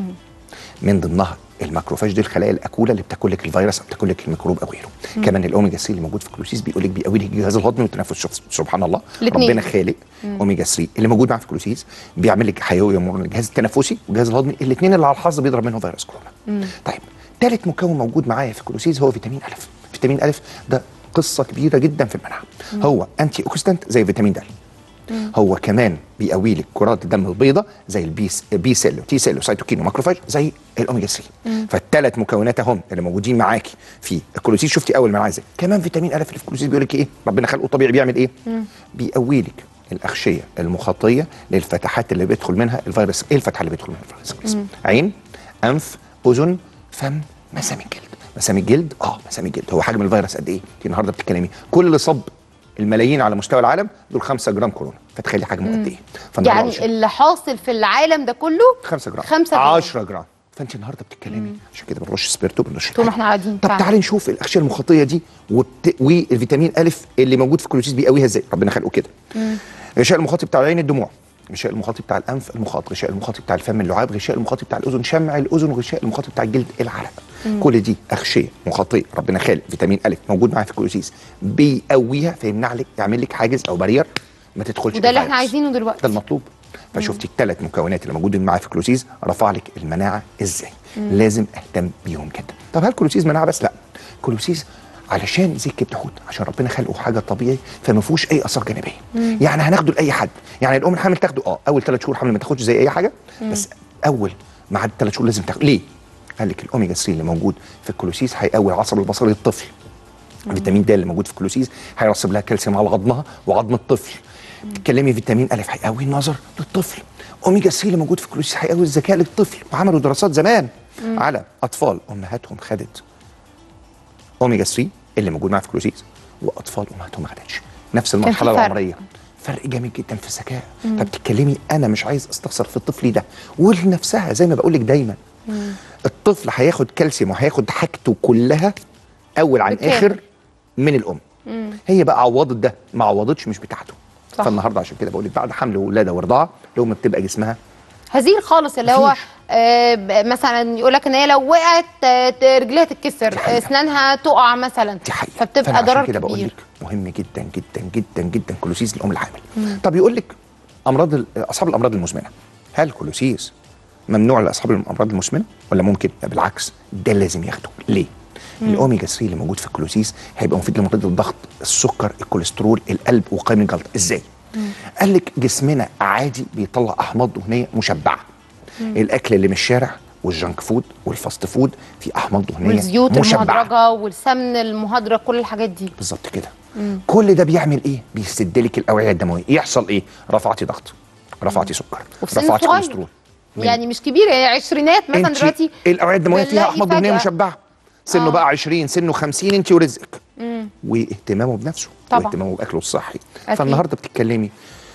من ضمنها الماكروفاج دي الخلايا الاكوله اللي بتاكل لك الفيروس او بتاكل لك الميكروب او غيره كمان الاوميجا 3 اللي موجود في الكلوسيس بيقول لك بيقوي لك الجهاز الهضمي والتنفس شوف سبحان الله الاتنين. ربنا خالق اوميجا 3 اللي موجود معاه في الكلوسيس بيعمل لك حيويه مرونه للجهاز التنفسي والجهاز الهضمي الاثنين اللي على الحظ بيضرب منهم فيروس كورونا طيب ثالث مكون موجود معايا في الكلوسيس هو فيتامين الف فيتامين الف ده قصه كبيره جدا في المناعه هو انتي اوكسيدانت زي فيتامين د هو كمان بيقوي لك كرات الدم البيضاء زي البيس بي سيل وتي سيل وسيتوكين وماكروفاج زي الاوميجا 3 فالثلاث مكونات هم اللي موجودين معاكي في الكلوسيس شفتي اول ما ازاي كمان فيتامين الف اللي في الكلوسيس بيقول لك ايه ربنا خلقه طبيعي بيعمل ايه بيقوي لك الاغشيه المخاطيه للفتحات اللي بيدخل منها الفيروس ايه الفتحه اللي بيدخل منها الفيروس في الجسم عين انف اذن فم مسام الجلد مسام الجلد اه مسام الجلد هو حجم الفيروس قد ايه انت النهارده بتتكلمي كل صب الملايين على مستوى العالم دول 5 جرام كورونا فتخيلي حجمه قد ايه فالنهاردة عشان- يعني اللي حاصل في العالم ده كله 5 جرام 5 جرام 10 جرام فانت النهارده بتتكلمي عشان كده بنرش سبيرتو بنرش طول ما الحاجة. احنا قاعدين طب فعلا. تعالي نشوف الاغشيه المخاطيه دي وبت... والفيتامين الف اللي موجود في الكلوسيس بيقويها ازاي ربنا خلقه كده الغشاء المخاطي بتاع العين الدموع الغشاء المخاطي بتاع الانف المخاط الغشاء المخاطي بتاع الفم اللعاب الغشاء المخاطي بتاع الاذن شمع الاذن والغشاء المخاطي بتاع الجلد العرق كل دي اغشيه مخاطيه ربنا خالق فيتامين الف موجود معاها في الكلوسيس بيقويها فيمنع لك يعمل لك حاجز او بارير ما تدخلش وده اللي احنا الفيروس. عايزينه دلوقتي ده المطلوب فشفتي الثلاث مكونات اللي موجودين معايا في الكلوسيز رفع لك المناعه ازاي لازم اهتم بيهم جدا طب هل الكلوسيز مناعه بس لا الكلوسيز علشان زي كبد حوت عشان ربنا خلقه حاجه طبيعي فما فيهوش اي اثار جانبيه يعني هناخده لاي حد يعني الام الحامل تاخده اه اول ثلاث شهور حمل ما تاخدش زي اي حاجه بس اول ما عدى ثلاث شهور لازم تاخده ليه قال لك الاوميجا 3 اللي موجود في الكلوسيز هيقوي العصب البصري للطفل فيتامين د اللي موجود في الكلوسيز هيرسب لها كالسيوم على عظمها وعظم الطفل تتكلمي فيتامين الف هيقوي النظر للطفل اوميجا 3 اللي موجود في الكلوسيز هيقوي الذكاء للطفل وعملوا دراسات زمان على اطفال امهاتهم خدت اوميجا 3 اللي موجود معاها في الكلوسيز واطفال امهاتهم ما خدتش نفس المرحله فرق. العمريه فرق جامد جدا في الذكاء فبتتكلمي انا مش عايز استخسر في الطفل ده ولنفسها زي ما بقول لك دايما الطفل هياخد كالسيوم وهياخد حاجته كلها اول عن بالكامل. اخر من الام هي بقى عوضت ده ما عوضتش مش بتاعته صح. فالنهارده عشان كده بقول لك بعد حمل وولاده ورضاعه الام بتبقى جسمها هزيل خالص اللي هو مفيش. آه ب- مثلا يقول لك ان هي لو وقعت آه، ت- رجليها تتكسر دي حقيقة. اسنانها تقع مثلا دي حقيقه فبتبقى فأنا عشان ضرر كده بقول كبير لك مهم جدا جدا جدا جدا كلوسيس للام الحامل طب يقول لك امراض ال- اصحاب الامراض المزمنه هل كلوسيس ممنوع لاصحاب الامراض المزمنه ولا ممكن لا بالعكس ده لازم ياخده ليه الاوميجا 3 اللي موجود في الكلوسيس هيبقى مفيد لمريض الضغط السكر الكوليسترول القلب وقيم الجلطه ازاي قال لك جسمنا عادي بيطلع احماض دهنيه مشبعه الاكل اللي من الشارع والجنك فود والفاست فود في احماض دهنيه والزيوت مشبعه المهدرجه والسمن المهدرج كل الحاجات دي بالظبط كده كل ده بيعمل ايه بيسد لك الاوعيه الدمويه يحصل ايه رفعتي ضغط رفعتي سكر وفي سن رفعتي صغير كوليسترول يعني مش كبير يعني عشرينات مثلا انت دلوقتي الاوعيه الدمويه فيها بنلاقي احماض دهنيه فجأة- مشبعه سنه آه. بقى 20 سنه 50 انت ورزقك واهتمامه بنفسه طبعا. واهتمامه باكله الصحي أكيد. فالنهارده بتتكلمي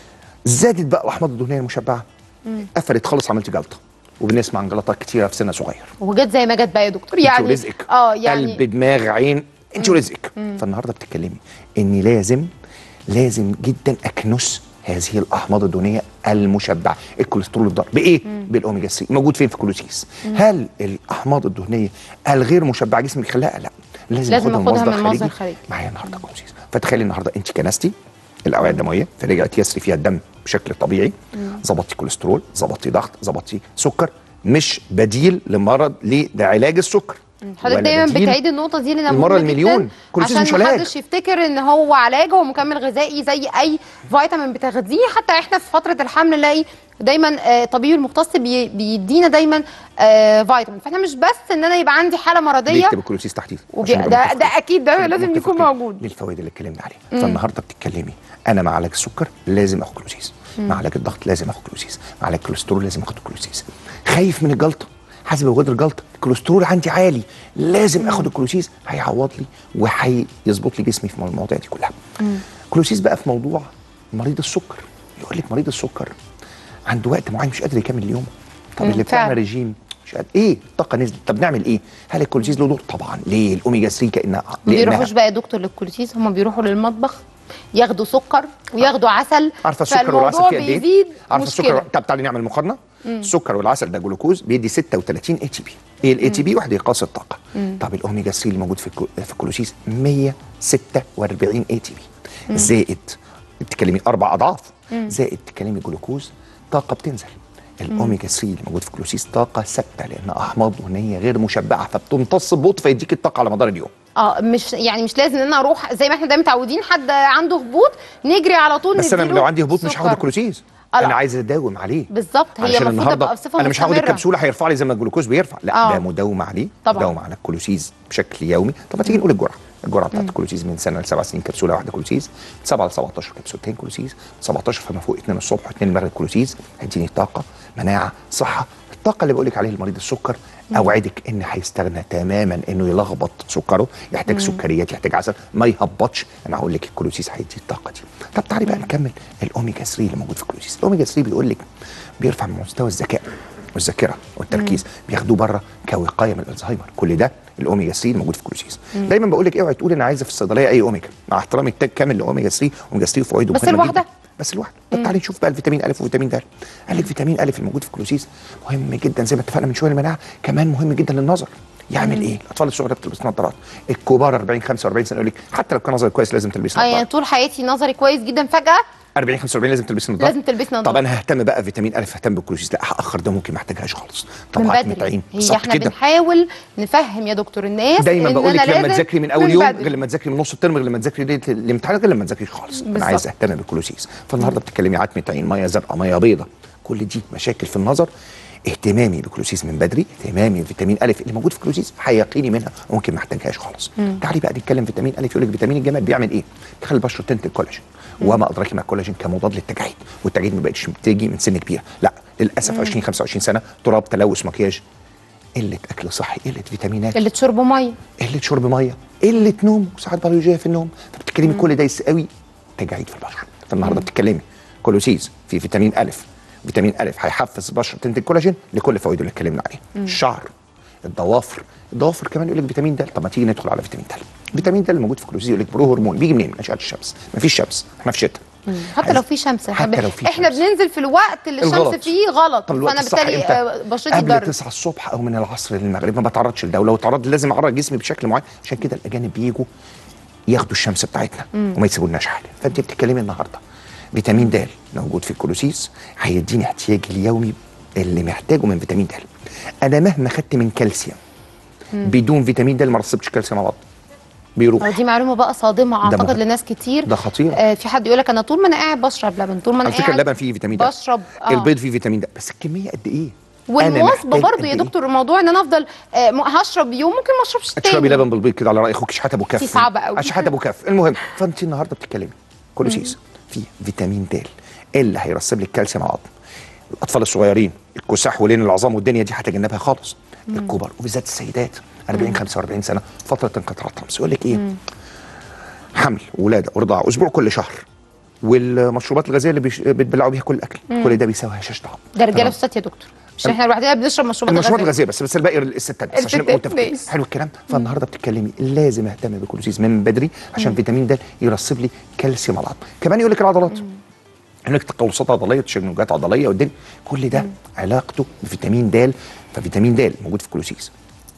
زادت بقى الاحماض الدهنيه المشبعه قفلت خالص عملت جلطه وبنسمع عن جلطات كتيره في سن صغير وجت زي ما جت بقى يا دكتور انت يعني ورزقك اه يعني قلب دماغ عين انت ورزقك فالنهارده بتتكلمي ان لازم لازم جدا اكنس هذه الاحماض الدهنيه المشبعه الكوليسترول الضار بايه بالاوميجا 3 موجود فين في كلوسيس هل الاحماض الدهنيه الغير مشبعه جسمك يخلقها لا لازم, لازم أخدها أخدها مصدر من مصدر خارجي خارجي. معايا النهارده كلوسيس فتخيلي النهارده انت كنستي الاوعيه الدمويه فرجعت يسري فيها الدم بشكل طبيعي ظبطتي كوليسترول ظبطتي ضغط ظبطتي سكر مش بديل لمرض ليه ده علاج السكر حضرتك ولا دايما بديل بتعيد النقطه دي لانها المرة مهمة جداً المليون. كوليسترول عشان مش ما علاج. حدش يفتكر ان هو علاج هو مكمل غذائي زي اي فيتامين بتاخديه حتى احنا في فتره الحمل نلاقي دايما آه، طبيب المختص بي- بيدينا دايما آه، فيتامين فاحنا مش بس ان انا يبقى عندي حاله مرضيه بيكتب الكلوسيس تحتيه وبي... عشان نبقى ده, متفقين. ده اكيد ده عشان نبقى لازم يكون متفقين موجود للفوائد اللي اتكلمنا عليها فالنهارده بتتكلمي انا مع علاج السكر لازم اخد كلوسيس مع علاج الضغط لازم اخد كلوسيس مع علاج الكوليسترول لازم اخد كلوسيس خايف من الجلطه حاسب بوجود الجلطه الكوليسترول عندي عالي لازم اخد الكلوسيس هيعوض لي وهيظبط لي جسمي في المواضيع دي كلها كلوسيس بقى في موضوع مريض السكر يقول لك مريض السكر عنده وقت معين مش قادر يكمل اليوم طب مم، اللي فعلا. بتعمل ريجيم مش قادر ايه الطاقه نزلت طب نعمل ايه هل الكوليسيس له دور طبعا ليه الاوميجا 3 كانها ما لأنها- بيروحوش بقى يا دكتور للكوليسيس هم بيروحوا للمطبخ ياخدوا سكر وياخدوا عسل عارفه السكر والعسل فالموضوع فيه قد ايه؟ بيزيد عارفه مشكله السكر طب تعالي نعمل مقارنه السكر والعسل ده جلوكوز بيدي 36 اي تي بي ايه الاي تي بي واحد يقاس الطاقه طب الاوميجا 3 اللي موجود في الكو- في الكلوسيس 146 اي تي بي زائد بتتكلمي اربع اضعاف زائد تتكلمي جلوكوز طاقه بتنزل الاوميجا 3 اللي موجود في الكلوسيس طاقه ثابته لانها احماض دهنيه غير مشبعه فبتمتص ببطء فيديك الطاقه على مدار اليوم اه مش يعني مش لازم ان انا اروح زي ما احنا دايما متعودين حد عنده هبوط نجري على طول بس انا نديله لو عندي هبوط مش سكر. هاخد الكلوسيس آه، لا. انا عايز اداوم عليه بالظبط هي علشان المفروض النهارده تبقى بصفه انا مش هاخد مستمرة. الكبسوله هيرفع لي زي ما الجلوكوز بيرفع لا آه. ده مداوم عليه طبعاً. مداوم على الكلوسيز بشكل يومي طب ما تيجي نقول الجرعه الجرعه بتاعت الكلوسيز من سنه لسبع سنين كبسوله واحده كلوسيز 7 ل 17 كبسولتين كلوسيز 17 فما فوق 2 الصبح و2 المغرب كلوسيز هيديني طاقه مناعه صحه الطاقه اللي بقول لك عليها المريض السكر اوعدك ان هيستغنى تماما انه يلخبط سكره يحتاج سكريات يحتاج عسل ما يهبطش انا هقول لك الكلوسيس هيدي الطاقه دي طب تعالي بقى نكمل الاوميجا 3 اللي موجود في الكلوسيس الاوميجا 3 بيقول لك بيرفع من مستوى الذكاء والذاكره والتركيز بياخدوه بره كوقايه من الزهايمر كل ده الاوميجا 3 الموجود في الكلوسيس دايما بقول لك اوعي تقول انا عايزه في الصيدليه اي اوميجا مع احترامي التاج كامل لاوميجا 3 اوميجا 3 فوائده بس مهمة لوحدها؟ جداً. بس لوحده طب تعالي نشوف بقى الفيتامين الف وفيتامين د قال لك فيتامين الف الموجود في الكلوسيس مهم جدا زي ما اتفقنا من شويه المناعه كمان مهم جدا للنظر يعمل ايه؟ الاطفال الصغيره بتلبس نظارات الكبار 40 45 سنه يقول لك حتى لو كان نظرك كويس لازم تلبس اه يعني نظاره طول حياتي نظري كويس جدا فجاه 40 45 لازم تلبس نظاره لازم تلبسي نظارة. طب انا ههتم بقى فيتامين الف ههتم بالكلوسيس لا هاخر ده ممكن ما احتاجهاش خالص طب من عتمة بدري عين هي بالظبط احنا كده بنحاول نفهم يا دكتور الناس دايما إن بقول لك أنا لما لازم تذاكري من اول يوم بدري. غير لما تذاكري من نص الترم غير لما تذاكري ليله الامتحان غير لما تذاكري خالص انا بالظبط. عايز اهتم بالكلوسيس فالنهارده بتتكلمي عتمه عين ميه زرقاء ميه بيضاء كل دي مشاكل في النظر اهتمامي بالكلوسيس من بدري اهتمامي بفيتامين الف اللي موجود في الكلوسيس هيقيني منها وممكن ما احتاجهاش خالص تعالي بقى نتكلم فيتامين الف يقول لك فيتامين الجمال بيعمل ايه بيخلي البشره تنتج كولاجين وما ادراك ما الكولاجين كمضاد للتجاعيد والتجاعيد ما بقتش بتيجي من سن كبير لا للاسف 20 25 سنه تراب تلوث مكياج قله اكل صحي قله فيتامينات اللي تشربوا ميه قله شرب ميه قله نوم وساعات بيولوجيه في النوم فبتتكلمي كل ده يساوي تجاعيد في البشره فالنهارده بتتكلمي كولوسيز في فيتامين الف فيتامين الف هيحفز البشره تنتج كولاجين لكل فوائده اللي اتكلمنا عليها الشعر الضوافر الضوافر كمان يقول لك فيتامين د طب ما تيجي ندخل على فيتامين د فيتامين د اللي موجود في الكلوسيز يقول لك برو هرمون بيجي منين من اشعه الشمس مفيش شمس احنا في شتاء حتى لو في شمس حتى إحنا- لو في احنا شمس. بننزل في الوقت اللي الشمس الغلط. فيه غلط طب الوقت فانا الصح بالتالي امتى؟ آه، بشرتي قبل اتضرت 9 الصبح او من العصر للمغرب ما بتعرضش لده ولو تعرض لازم اعرض جسمي بشكل معين عشان كده الاجانب بيجوا ياخدوا الشمس بتاعتنا وما يسيبولناش حاجه فانت بتتكلمي النهارده فيتامين د موجود في الكلوسيس هيديني احتياجي اليومي اللي محتاجه من فيتامين د انا مهما خدت من كالسيوم بدون فيتامين د ما رصبتش كالسيوم على العظم بيروح ودي معلومه بقى صادمه ده اعتقد مهم. لناس كتير ده خطير. آه في حد يقول لك انا طول ما انا قاعد بشرب لبن طول ما انا على فكره قاعد اللبن فيه فيتامين د بشرب آه. البيض فيه فيتامين د بس الكميه قد ايه أنا والمواظبه محتاج برضو قد يا إيه؟ دكتور الموضوع ان انا افضل آه م- هشرب يوم ممكن ما اشربش تاني تشربي لبن بالبيض كده على راي اخوك شحات ابو كف دي صعبة أوي. شحات ابو كف المهم فانت النهارده بتتكلمي كولوسيس فيه فيتامين د اللي هيرسب لك كالسيوم على العظم الاطفال الصغيرين الكساح ولين العظام والدنيا دي هتجنبها خالص الكبار وبالذات السيدات 40 45 سنه فتره انقطاع الطمس يقول لك ايه حمل ولاده ورضاعه اسبوع كل شهر والمشروبات الغازيه اللي بيش- بتبلعوا بيها كل الاكل كل ده بيساوي هشاشه عظم ده رجاله تمام؟ وستات يا دكتور مش احنا لوحدنا بنشرب مشروبات المشروبات غازية. الغازيه بس بس الباقي الستات بس عشان نبقى الستات، متفقين ماشي. حلو الكلام فالنهارده بتتكلمي لازم اهتم بالكلوسيز من بدري عشان فيتامين د يرسب لي كالسيوم على العظم كمان يقول لك العضلات يقول لك تقلصات عضليه تشنجات عضليه والدنيا كل ده علاقته بفيتامين د ففيتامين د موجود في الكلوسيز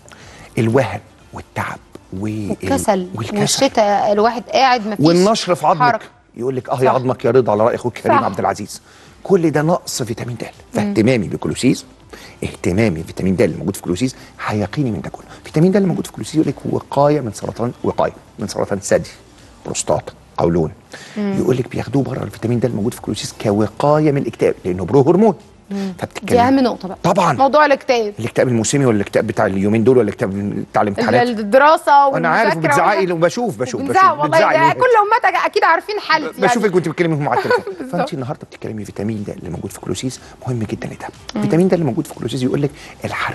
الوهن والتعب وال- والكسل والكسل والشتاء الواحد قاعد مفيش والنشر في عظمك حركة. يقول لك اه صح. يا عظمك يا رضا على راي اخوك كريم صح. عبد العزيز كل ده نقص فيتامين د فاهتمامي بكلوسيز اهتمامي بفيتامين د اللي موجود في كلوسيز هيقيني من ده كله فيتامين د اللي موجود في كلوسيز يقول لك وقايه من سرطان وقايه من سرطان ثدي بروستات قولون يقول لك بياخدوه بره الفيتامين د الموجود في كلوسيز كوقايه من الاكتئاب لانه برو هرمون دي فبتتكلم اهم نقطه بقى طبعا موضوع الاكتئاب الاكتئاب الموسمي ولا الاكتئاب بتاع اليومين دول ولا الاكتئاب بتاع الامتحانات الدراسه انا عارف والمذاكرة وبتزعقي والحاجات- وبشوف بشوف بنزعق بشوف والله بتزعقي ده ليه؟ كل امتك اكيد عارفين حالتي بشوفك وانت بتتكلمي مع التليفون بالظبط. فانت النهارده بتتكلمي فيتامين د اللي موجود في كلوسيس مهم جدا لده فيتامين د اللي موجود في كلوسيس يقول لك الحرق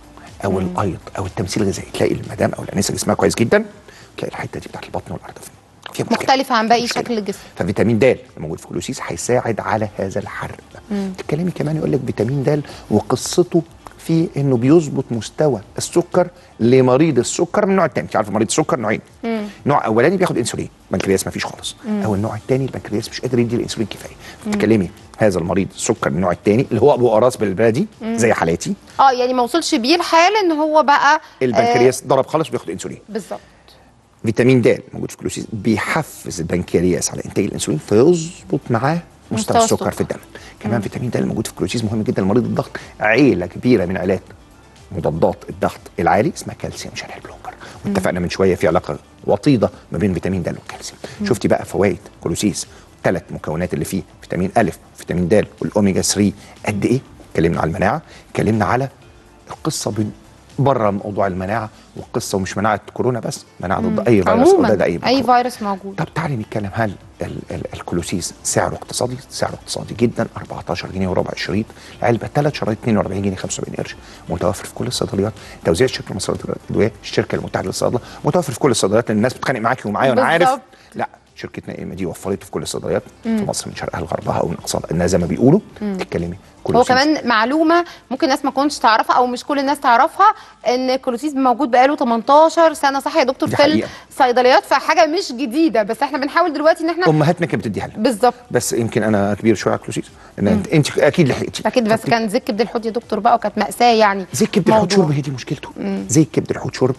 او الايض او التمثيل الغذائي تلاقي المدام او الانسه جسمها كويس جدا تلاقي الحته دي بتاعت البطن والارداف فيها مشكله مختلفه عن باقي مشكلة. شكل الجسم ففيتامين د اللي موجود في كلوسيس هيساعد على هذا الحرق تتكلمي كمان يقول لك فيتامين د وقصته في انه بيظبط مستوى السكر لمريض السكر من النوع الثاني انت عارف مريض السكر نوعين نوع اولاني بياخد انسولين بنكرياس ما فيش خالص او النوع الثاني البنكرياس مش قادر يدي الانسولين كفايه بتتكلمي هذا المريض السكر من النوع الثاني اللي هو ابو قراص بالبلدي زي حالاتي اه يعني ما وصلش بيه الحال ان هو بقى البنكرياس ضرب خالص وبياخد انسولين آه بالظبط فيتامين د موجود في كلوسيس بيحفز البنكرياس على انتاج الانسولين فيظبط معاه مستوى مستوى السكر السكر. في الدم كمان فيتامين د الموجود في كلوسيس مهم جدا لمريض الضغط عيله كبيره من علاج مضادات الضغط العالي اسمها كالسيوم شانل بلوكر واتفقنا من شويه في علاقه وطيده ما بين فيتامين د والكالسيوم شفتي بقى فوائد كلوسيس الثلاث مكونات اللي فيه فيتامين ا فيتامين د والاوميجا 3 قد ايه اتكلمنا على المناعه اتكلمنا على القصه بين بره موضوع المناعه والقصه ومش مناعه كورونا بس مناعه ضد اي فيروس عموما وضد اي اي ميكروب. فيروس موجود طب تعالي نتكلم هل ال ال الكلوسيس سعره اقتصادي؟ سعره اقتصادي جدا 14 جنيه وربع الشريط علبه ثلاث شرايط 42 جنيه 75 قرش متوفر في كل الصيدليات توزيع الشركه المصريه للادويه الشركه المتحده للصيدله متوفر في كل الصيدليات لان الناس بتتخانق معاكي ومعايا وانا عارف بالظبط. لا شركتنا ايما دي وفرته في كل الصيدليات في مصر من شرقها لغربها او من اقصاها لانها زي ما بيقولوا تتكلمي هو كلوسيس. كمان معلومه ممكن الناس ما تكونش تعرفها او مش كل الناس تعرفها ان الكلوسيس موجود بقاله 18 سنه صح يا دكتور دي في حقيقة. الصيدليات فحاجه مش جديده بس احنا بنحاول دلوقتي ان احنا امهاتنا كانت بتديها لنا بالظبط بس يمكن انا كبير شويه على الكلوسيس ان انت, انت اكيد لحقتي اكيد بس كان زي كبد الحوت يا دكتور بقى وكانت ماساه يعني زي كبد الحوت موضوع. شرب هي دي مشكلته زي كبد الحوت شرب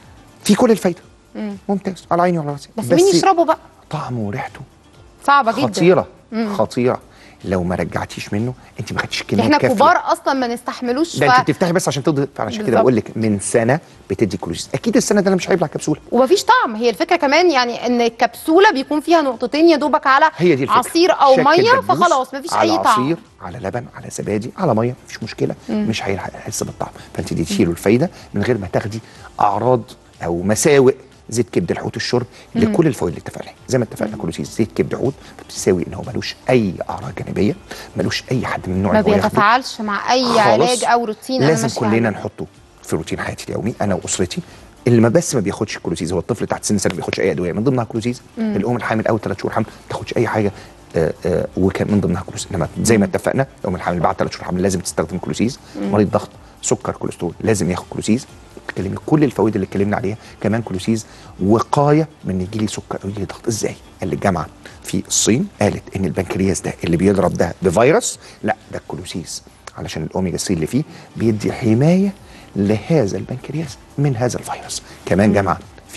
في كل الفايده ممتاز على عيني وعلى راسي بس, مين يشربه بقى طعمه وريحته صعبه جدا خطيره خطيره لو ما رجعتيش منه انت ما خدتيش كميه احنا كافيه كبار اصلا ما نستحملوش ده ف... انت بتفتحي بس عشان تضغط عشان كده بالظبط. بقول لك من سنه بتدي كلوسيس اكيد السنه ده انا مش هيبلع كبسوله ومفيش طعم هي الفكره كمان يعني ان الكبسوله بيكون فيها نقطتين يا دوبك على هي دي الفكره عصير او شكل ميه دبوس فخلاص مفيش على اي طعم عصير على لبن على زبادي على ميه مفيش مشكله مش هيلحق يحس بالطعم فانت دي تشيله الفايده من غير ما تاخدي اعراض او مساوئ زيت كبد الحوت الشرب لكل الفوائد اللي اتفقنا عليها. زي ما اتفقنا كلوسيس زيت كبد حوت بتساوي ان هو ملوش اي اعراض جانبيه ملوش اي حد من النوع ما اللي هو ياخده. بيتفاعلش مع اي خالص. علاج او روتين انا لازم ماشيه كلنا عليه. نحطه في روتين حياتي اليومي انا واسرتي اللي ما بس ما بياخدش كلوسيز هو الطفل تحت سن سنه ما بياخدش اي ادويه من ضمنها كلوسيز الام الحامل اول ثلاث شهور حمل ما تاخدش اي حاجه آه، آه، وكان من ضمنها كلوسيز انما زي ما اتفقنا الام الحامل بعد ثلاث شهور حمل لازم تستخدم كلوسيز مريض ضغط سكر كوليسترول لازم ياخد كلوسيز تكلمي كل الفوائد اللي اتكلمنا عليها كمان كلوسيز وقايه من يجي لي سكر او يجي لي ضغط ازاي قال الجامعه في الصين قالت ان البنكرياس ده اللي بيضرب ده بفيروس لا ده الكلوسيز علشان الاوميجا 3 اللي فيه بيدي حمايه لهذا البنكرياس من هذا الفيروس كمان جامعه في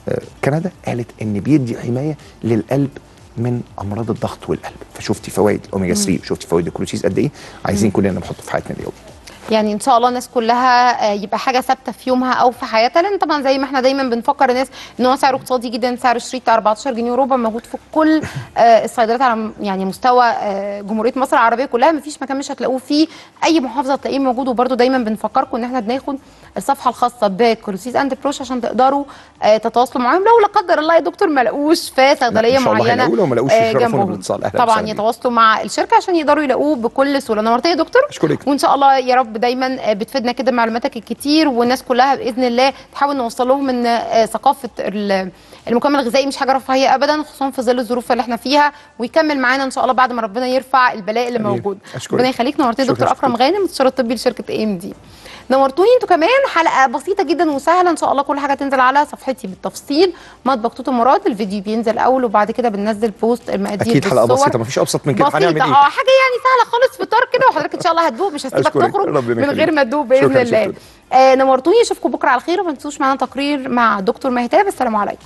آه، كندا قالت ان بيدي حمايه للقلب من امراض الضغط والقلب فشفتي فوائد الاوميجا 3 وشفتي فوائد الكلوسيس قد ايه عايزين كلنا نحطه في حياتنا اليوميه يعني ان شاء الله الناس كلها آه، يبقى حاجه ثابته في يومها او في حياتها لان طبعا زي ما احنا دايما بنفكر الناس ان هو سعره اقتصادي جدا سعر الشريط 14 جنيه وربع موجود في كل آه، الصيدليات على م- يعني مستوى آه، جمهوريه مصر العربيه كلها مفيش مكان مش هتلاقوه فيه اي محافظه تلاقيه موجود وبرده دايما بنفكركم ان احنا بناخد الصفحه الخاصه بكروسيس اند بروش عشان تقدروا آه، تتواصلوا معاهم لو لا قدر الله يا دكتور ما لقوش في صيدليه إن شاء الله معينه هيلاقوه، لو ما لقوش آه، يشرفونا جنبهم. بالاتصال. أهلا طبعا وسهلا بيكم. يتواصلوا مع الشركه عشان يقدروا يلاقوه بكل سهوله نورتي يا دكتور أشكرك. وان شاء الله يا رب دايما آه، بتفيدنا كده معلوماتك الكتير والناس كلها باذن الله تحاول نوصل لهم ان آه، ثقافه ال- المكمل الغذائي مش حاجه رفاهيه ابدا خصوصا في ظل الظروف اللي احنا فيها ويكمل معانا ان شاء الله بعد ما ربنا يرفع البلاء اللي حبيبي. موجود أشكرك. ربنا يخليك نورتي شكرا، دكتور شكرا. اكرم غانم المستشار الطبي لشركه اي ام دي نورتوني انتوا كمان حلقه بسيطه جدا وسهله ان شاء الله كل حاجه تنزل على صفحتي بالتفصيل مطبخ توتو مراد الفيديو بينزل اول وبعد كده بننزل بوست المقادير اكيد حلقه بالصور. بسيطه مفيش ابسط من كده بسيطة هنعمل اه ايه حاجة يعني سهلة خالص فطار كده وحضرتك ان شاء الله هتدوق مش هسيبك أشكرك. تخرج ربنا من غير يخليك. ما تدوق بإذن شكراً، الله شكراً. آه نورتوني اشوفكم بكرة على خير وما تنسوش معانا تقرير مع دكتور مهتاب السلام عليكم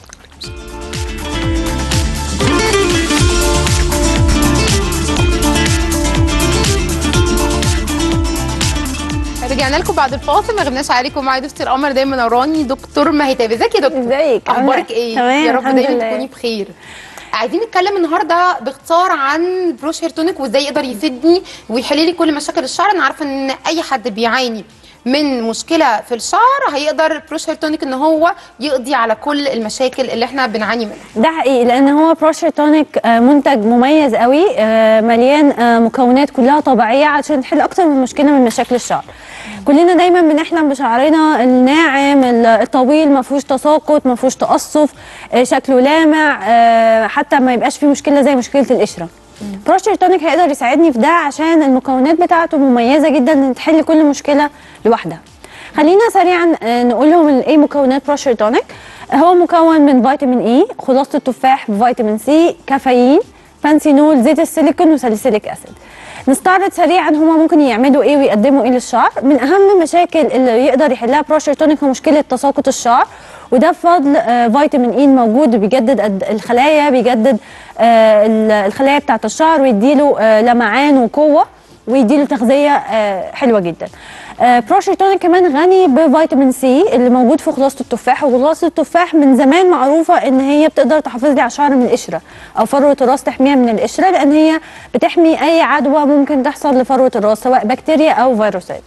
رجعنا لكم بعد الفاصل ما غبناش عليكم معايا ضيفتي القمر دايما نوراني دكتور مهتاب ازيك يا دكتور ازيك؟ عاملة اخبارك ايه؟ ايه تمام، يا رب الحمد دايما لله. تكوني بخير عايزين نتكلم النهارده باختصار عن بروش هير تونيك وازاي يقدر يفيدني ويحل لي كل مشاكل الشعر انا عارفه ان اي حد بيعاني من مشكله في الشعر هيقدر بروش هير تونيك ان هو يقضي على كل المشاكل اللي احنا بنعاني منها ده حقيقي لان هو بروشر تونيك آه، منتج مميز قوي آه، مليان آه، مكونات كلها طبيعيه عشان تحل اكتر من مشكله من مشاكل الشعر كلنا دايما بنحلم بشعرنا الناعم ال- الطويل ما فيهوش تساقط ما فيهوش تقصف آه، شكله لامع آه، حتى ما يبقاش فيه مشكله زي مشكله القشره بروشر تونيك هيقدر يساعدني في ده عشان المكونات بتاعته مميزه جدا ان تحل كل مشكله لوحدها خلينا سريعا آه، نقول لهم ال- ايه مكونات بروشر تونيك هو مكون من فيتامين اي خلاصه التفاح بفيتامين سي كافيين بانسينول زيت السيليكون وساليسيليك اسيد نستعرض سريعا هما ممكن يعملوا ايه ويقدموا ايه للشعر من اهم المشاكل اللي يقدر يحلها بروشر تونيك هو مشكله تساقط الشعر وده بفضل آه، فيتامين اي الموجود بيجدد قد- الخلايا بيجدد آه، ال- الخلايا بتاعه الشعر ويديله آه، لمعان وقوه ويديله تغذيه آه، حلوه جدا آه، بروشر تونيك كمان غني بفيتامين سي اللي موجود في خلاصه التفاح وخلاصه التفاح من زمان معروفه ان هي بتقدر تحافظ لي على الشعر من القشره او فروه الراس تحميها من القشره لان هي بتحمي اي عدوى ممكن تحصل لفروه الراس سواء بكتيريا او فيروسات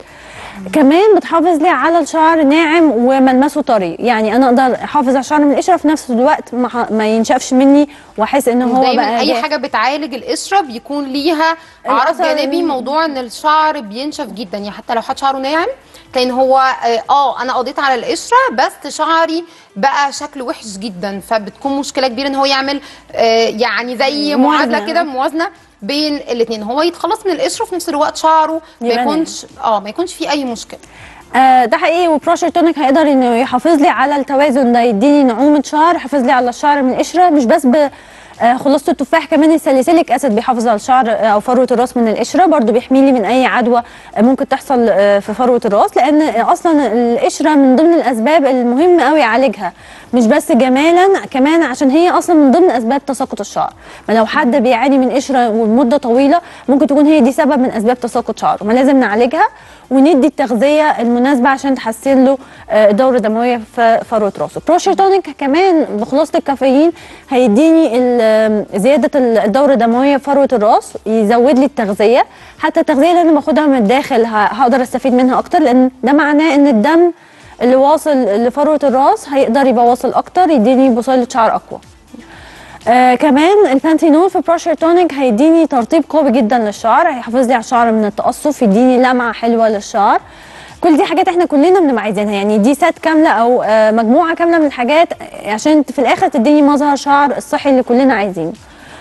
كمان بتحافظ لي على الشعر ناعم وملمسه طري يعني انا اقدر احافظ على الشعر من القشره في نفس الوقت ما, ح- ما ينشفش مني واحس ان هو دايما بقى اي جاف. حاجه بتعالج القشره بيكون ليها عرض الأثر- جانبي موضوع ان الشعر بينشف جدا يعني حتى لو حد شعره ناعم كان هو اه آه، انا قضيت على القشره بس شعري بقى شكله وحش جدا فبتكون مشكله كبيره ان هو يعمل آه يعني زي موازنة. معادله كده موازنه بين الاثنين هو يتخلص من القشره وفي نفس الوقت شعره ما يبقى يكونش اه ما يكونش فيه اي مشكله آه ده حقيقي وبروشر تونيك هيقدر انه يحافظ لي على التوازن ده يديني نعومه شعر يحافظ لي على الشعر من القشره مش بس ب آه، خلاصه التفاح كمان الساليسيليك اسيد بيحافظ على الشعر آه، او فروه الراس من القشره برضو بيحمي لي من اي عدوى آه، ممكن تحصل آه، في فروه الراس لان آه، اصلا القشره من ضمن الاسباب المهم قوي اعالجها مش بس جمالا كمان عشان هي اصلا من ضمن اسباب تساقط الشعر ما لو حد بيعاني من قشره ومده طويله ممكن تكون هي دي سبب من اسباب تساقط شعره ما لازم نعالجها وندي التغذيه المناسبه عشان تحسن له آه، الدوره الدمويه في فروه راسه بروشر تونيك كمان بخلاصه الكافيين هيديني ال- آم، زياده ال- الدوره الدمويه في فروه الراس يزود لي التغذيه حتى التغذيه اللي انا باخدها من الداخل ه- هقدر استفيد منها اكتر لان ده معناه ان الدم اللي واصل لفروه الراس هيقدر يبقى واصل اكتر يديني بصيله شعر اقوى آه كمان البانتينول في براشر تونيك هيديني ترطيب قوي جدا للشعر هيحافظ لي على الشعر من التقصف يديني لمعه حلوه للشعر كل دي حاجات احنا كلنا بنبقى عايزينها يعني دي سات كامله او آه مجموعه كامله من الحاجات عشان في الاخر تديني مظهر شعر الصحي اللي كلنا عايزينه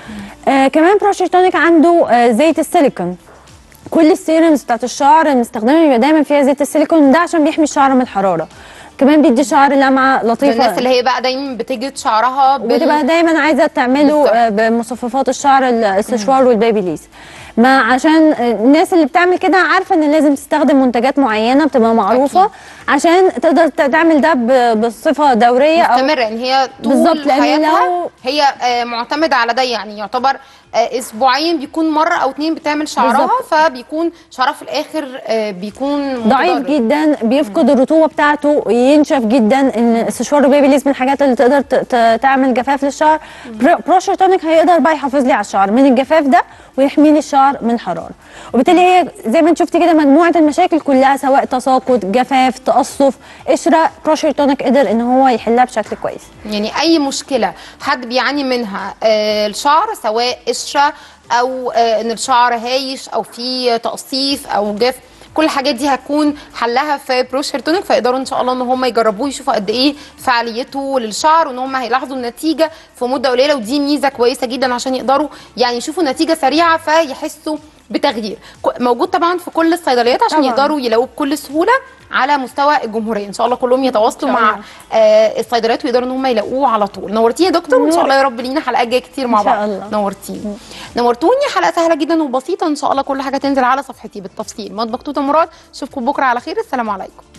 آه كمان براشر تونيك عنده آه زيت السيليكون كل السيرمز بتاعت الشعر المستخدمه بيبقى دايما فيها زيت السيليكون ده عشان بيحمي الشعر من الحراره كمان بيدي شعر لمعه لطيفه الناس اللي هي بقى دايما بتجد شعرها بال... وتبقى دايما عايزه تعمله بالظبط. آه، بمصففات الشعر السشوار والبيبي ليز ما عشان آه، الناس اللي بتعمل كده عارفه ان لازم تستخدم منتجات معينه بتبقى معروفه أكيد. عشان تقدر ت- تعمل ده ب- بصفه دوريه او مستمرة يعني هي طول بالظبط، لأن حياتها لو- هي آه، معتمدة على ده يعني يعتبر آه، اسبوعيا بيكون مرة او اتنين بتعمل شعرها بالظبط. فبيكون شعرها في الاخر آه، بيكون ضعيف متضرر. جدا بيفقد الرطوبه بتاعته ينشف جدا ان السشوار البيبي ليز من الحاجات اللي تقدر ت- ت- تعمل جفاف للشعر برو- بروشر تونيك هيقدر بقى يحافظ لي على الشعر من الجفاف ده ويحمي لي الشعر من الحراره وبالتالي هي زي ما انت شفتي كده مجموعه المشاكل كلها سواء تساقط جفاف تقصف قشره بروشر تونيك قدر ان هو يحلها بشكل كويس يعني اي مشكله حد بيعاني منها آه، الشعر سواء قشره او آه، ان الشعر هايش او في تقصيف او جف كل الحاجات دي هتكون حلها في بروشر تونيك فيقدروا ان شاء الله ان هم يجربوه يشوفوا قد ايه فعاليته للشعر وان هم هيلاحظوا النتيجه في مده قليله ودي ميزه كويسه جدا عشان يقدروا يعني يشوفوا نتيجه سريعه فيحسوا بتغيير ك- موجود طبعا في كل الصيدليات عشان طبعاً. يقدروا يلاقوه بكل سهوله على مستوى الجمهوريه ان شاء الله كلهم يتواصلوا إن شاء مع الله. آه، الصيدليات ويقدروا ان هم يلاقوه على طول نورتيني يا دكتور وان شاء نور. الله يا رب لينا حلقات جايه كتير مع إن شاء بعض الله. نورتيني نورتوني حلقه سهله جدا وبسيطه ان شاء الله كل حاجه تنزل على صفحتي بالتفصيل مطبخ توته مراد اشوفكم بكره على خير السلام عليكم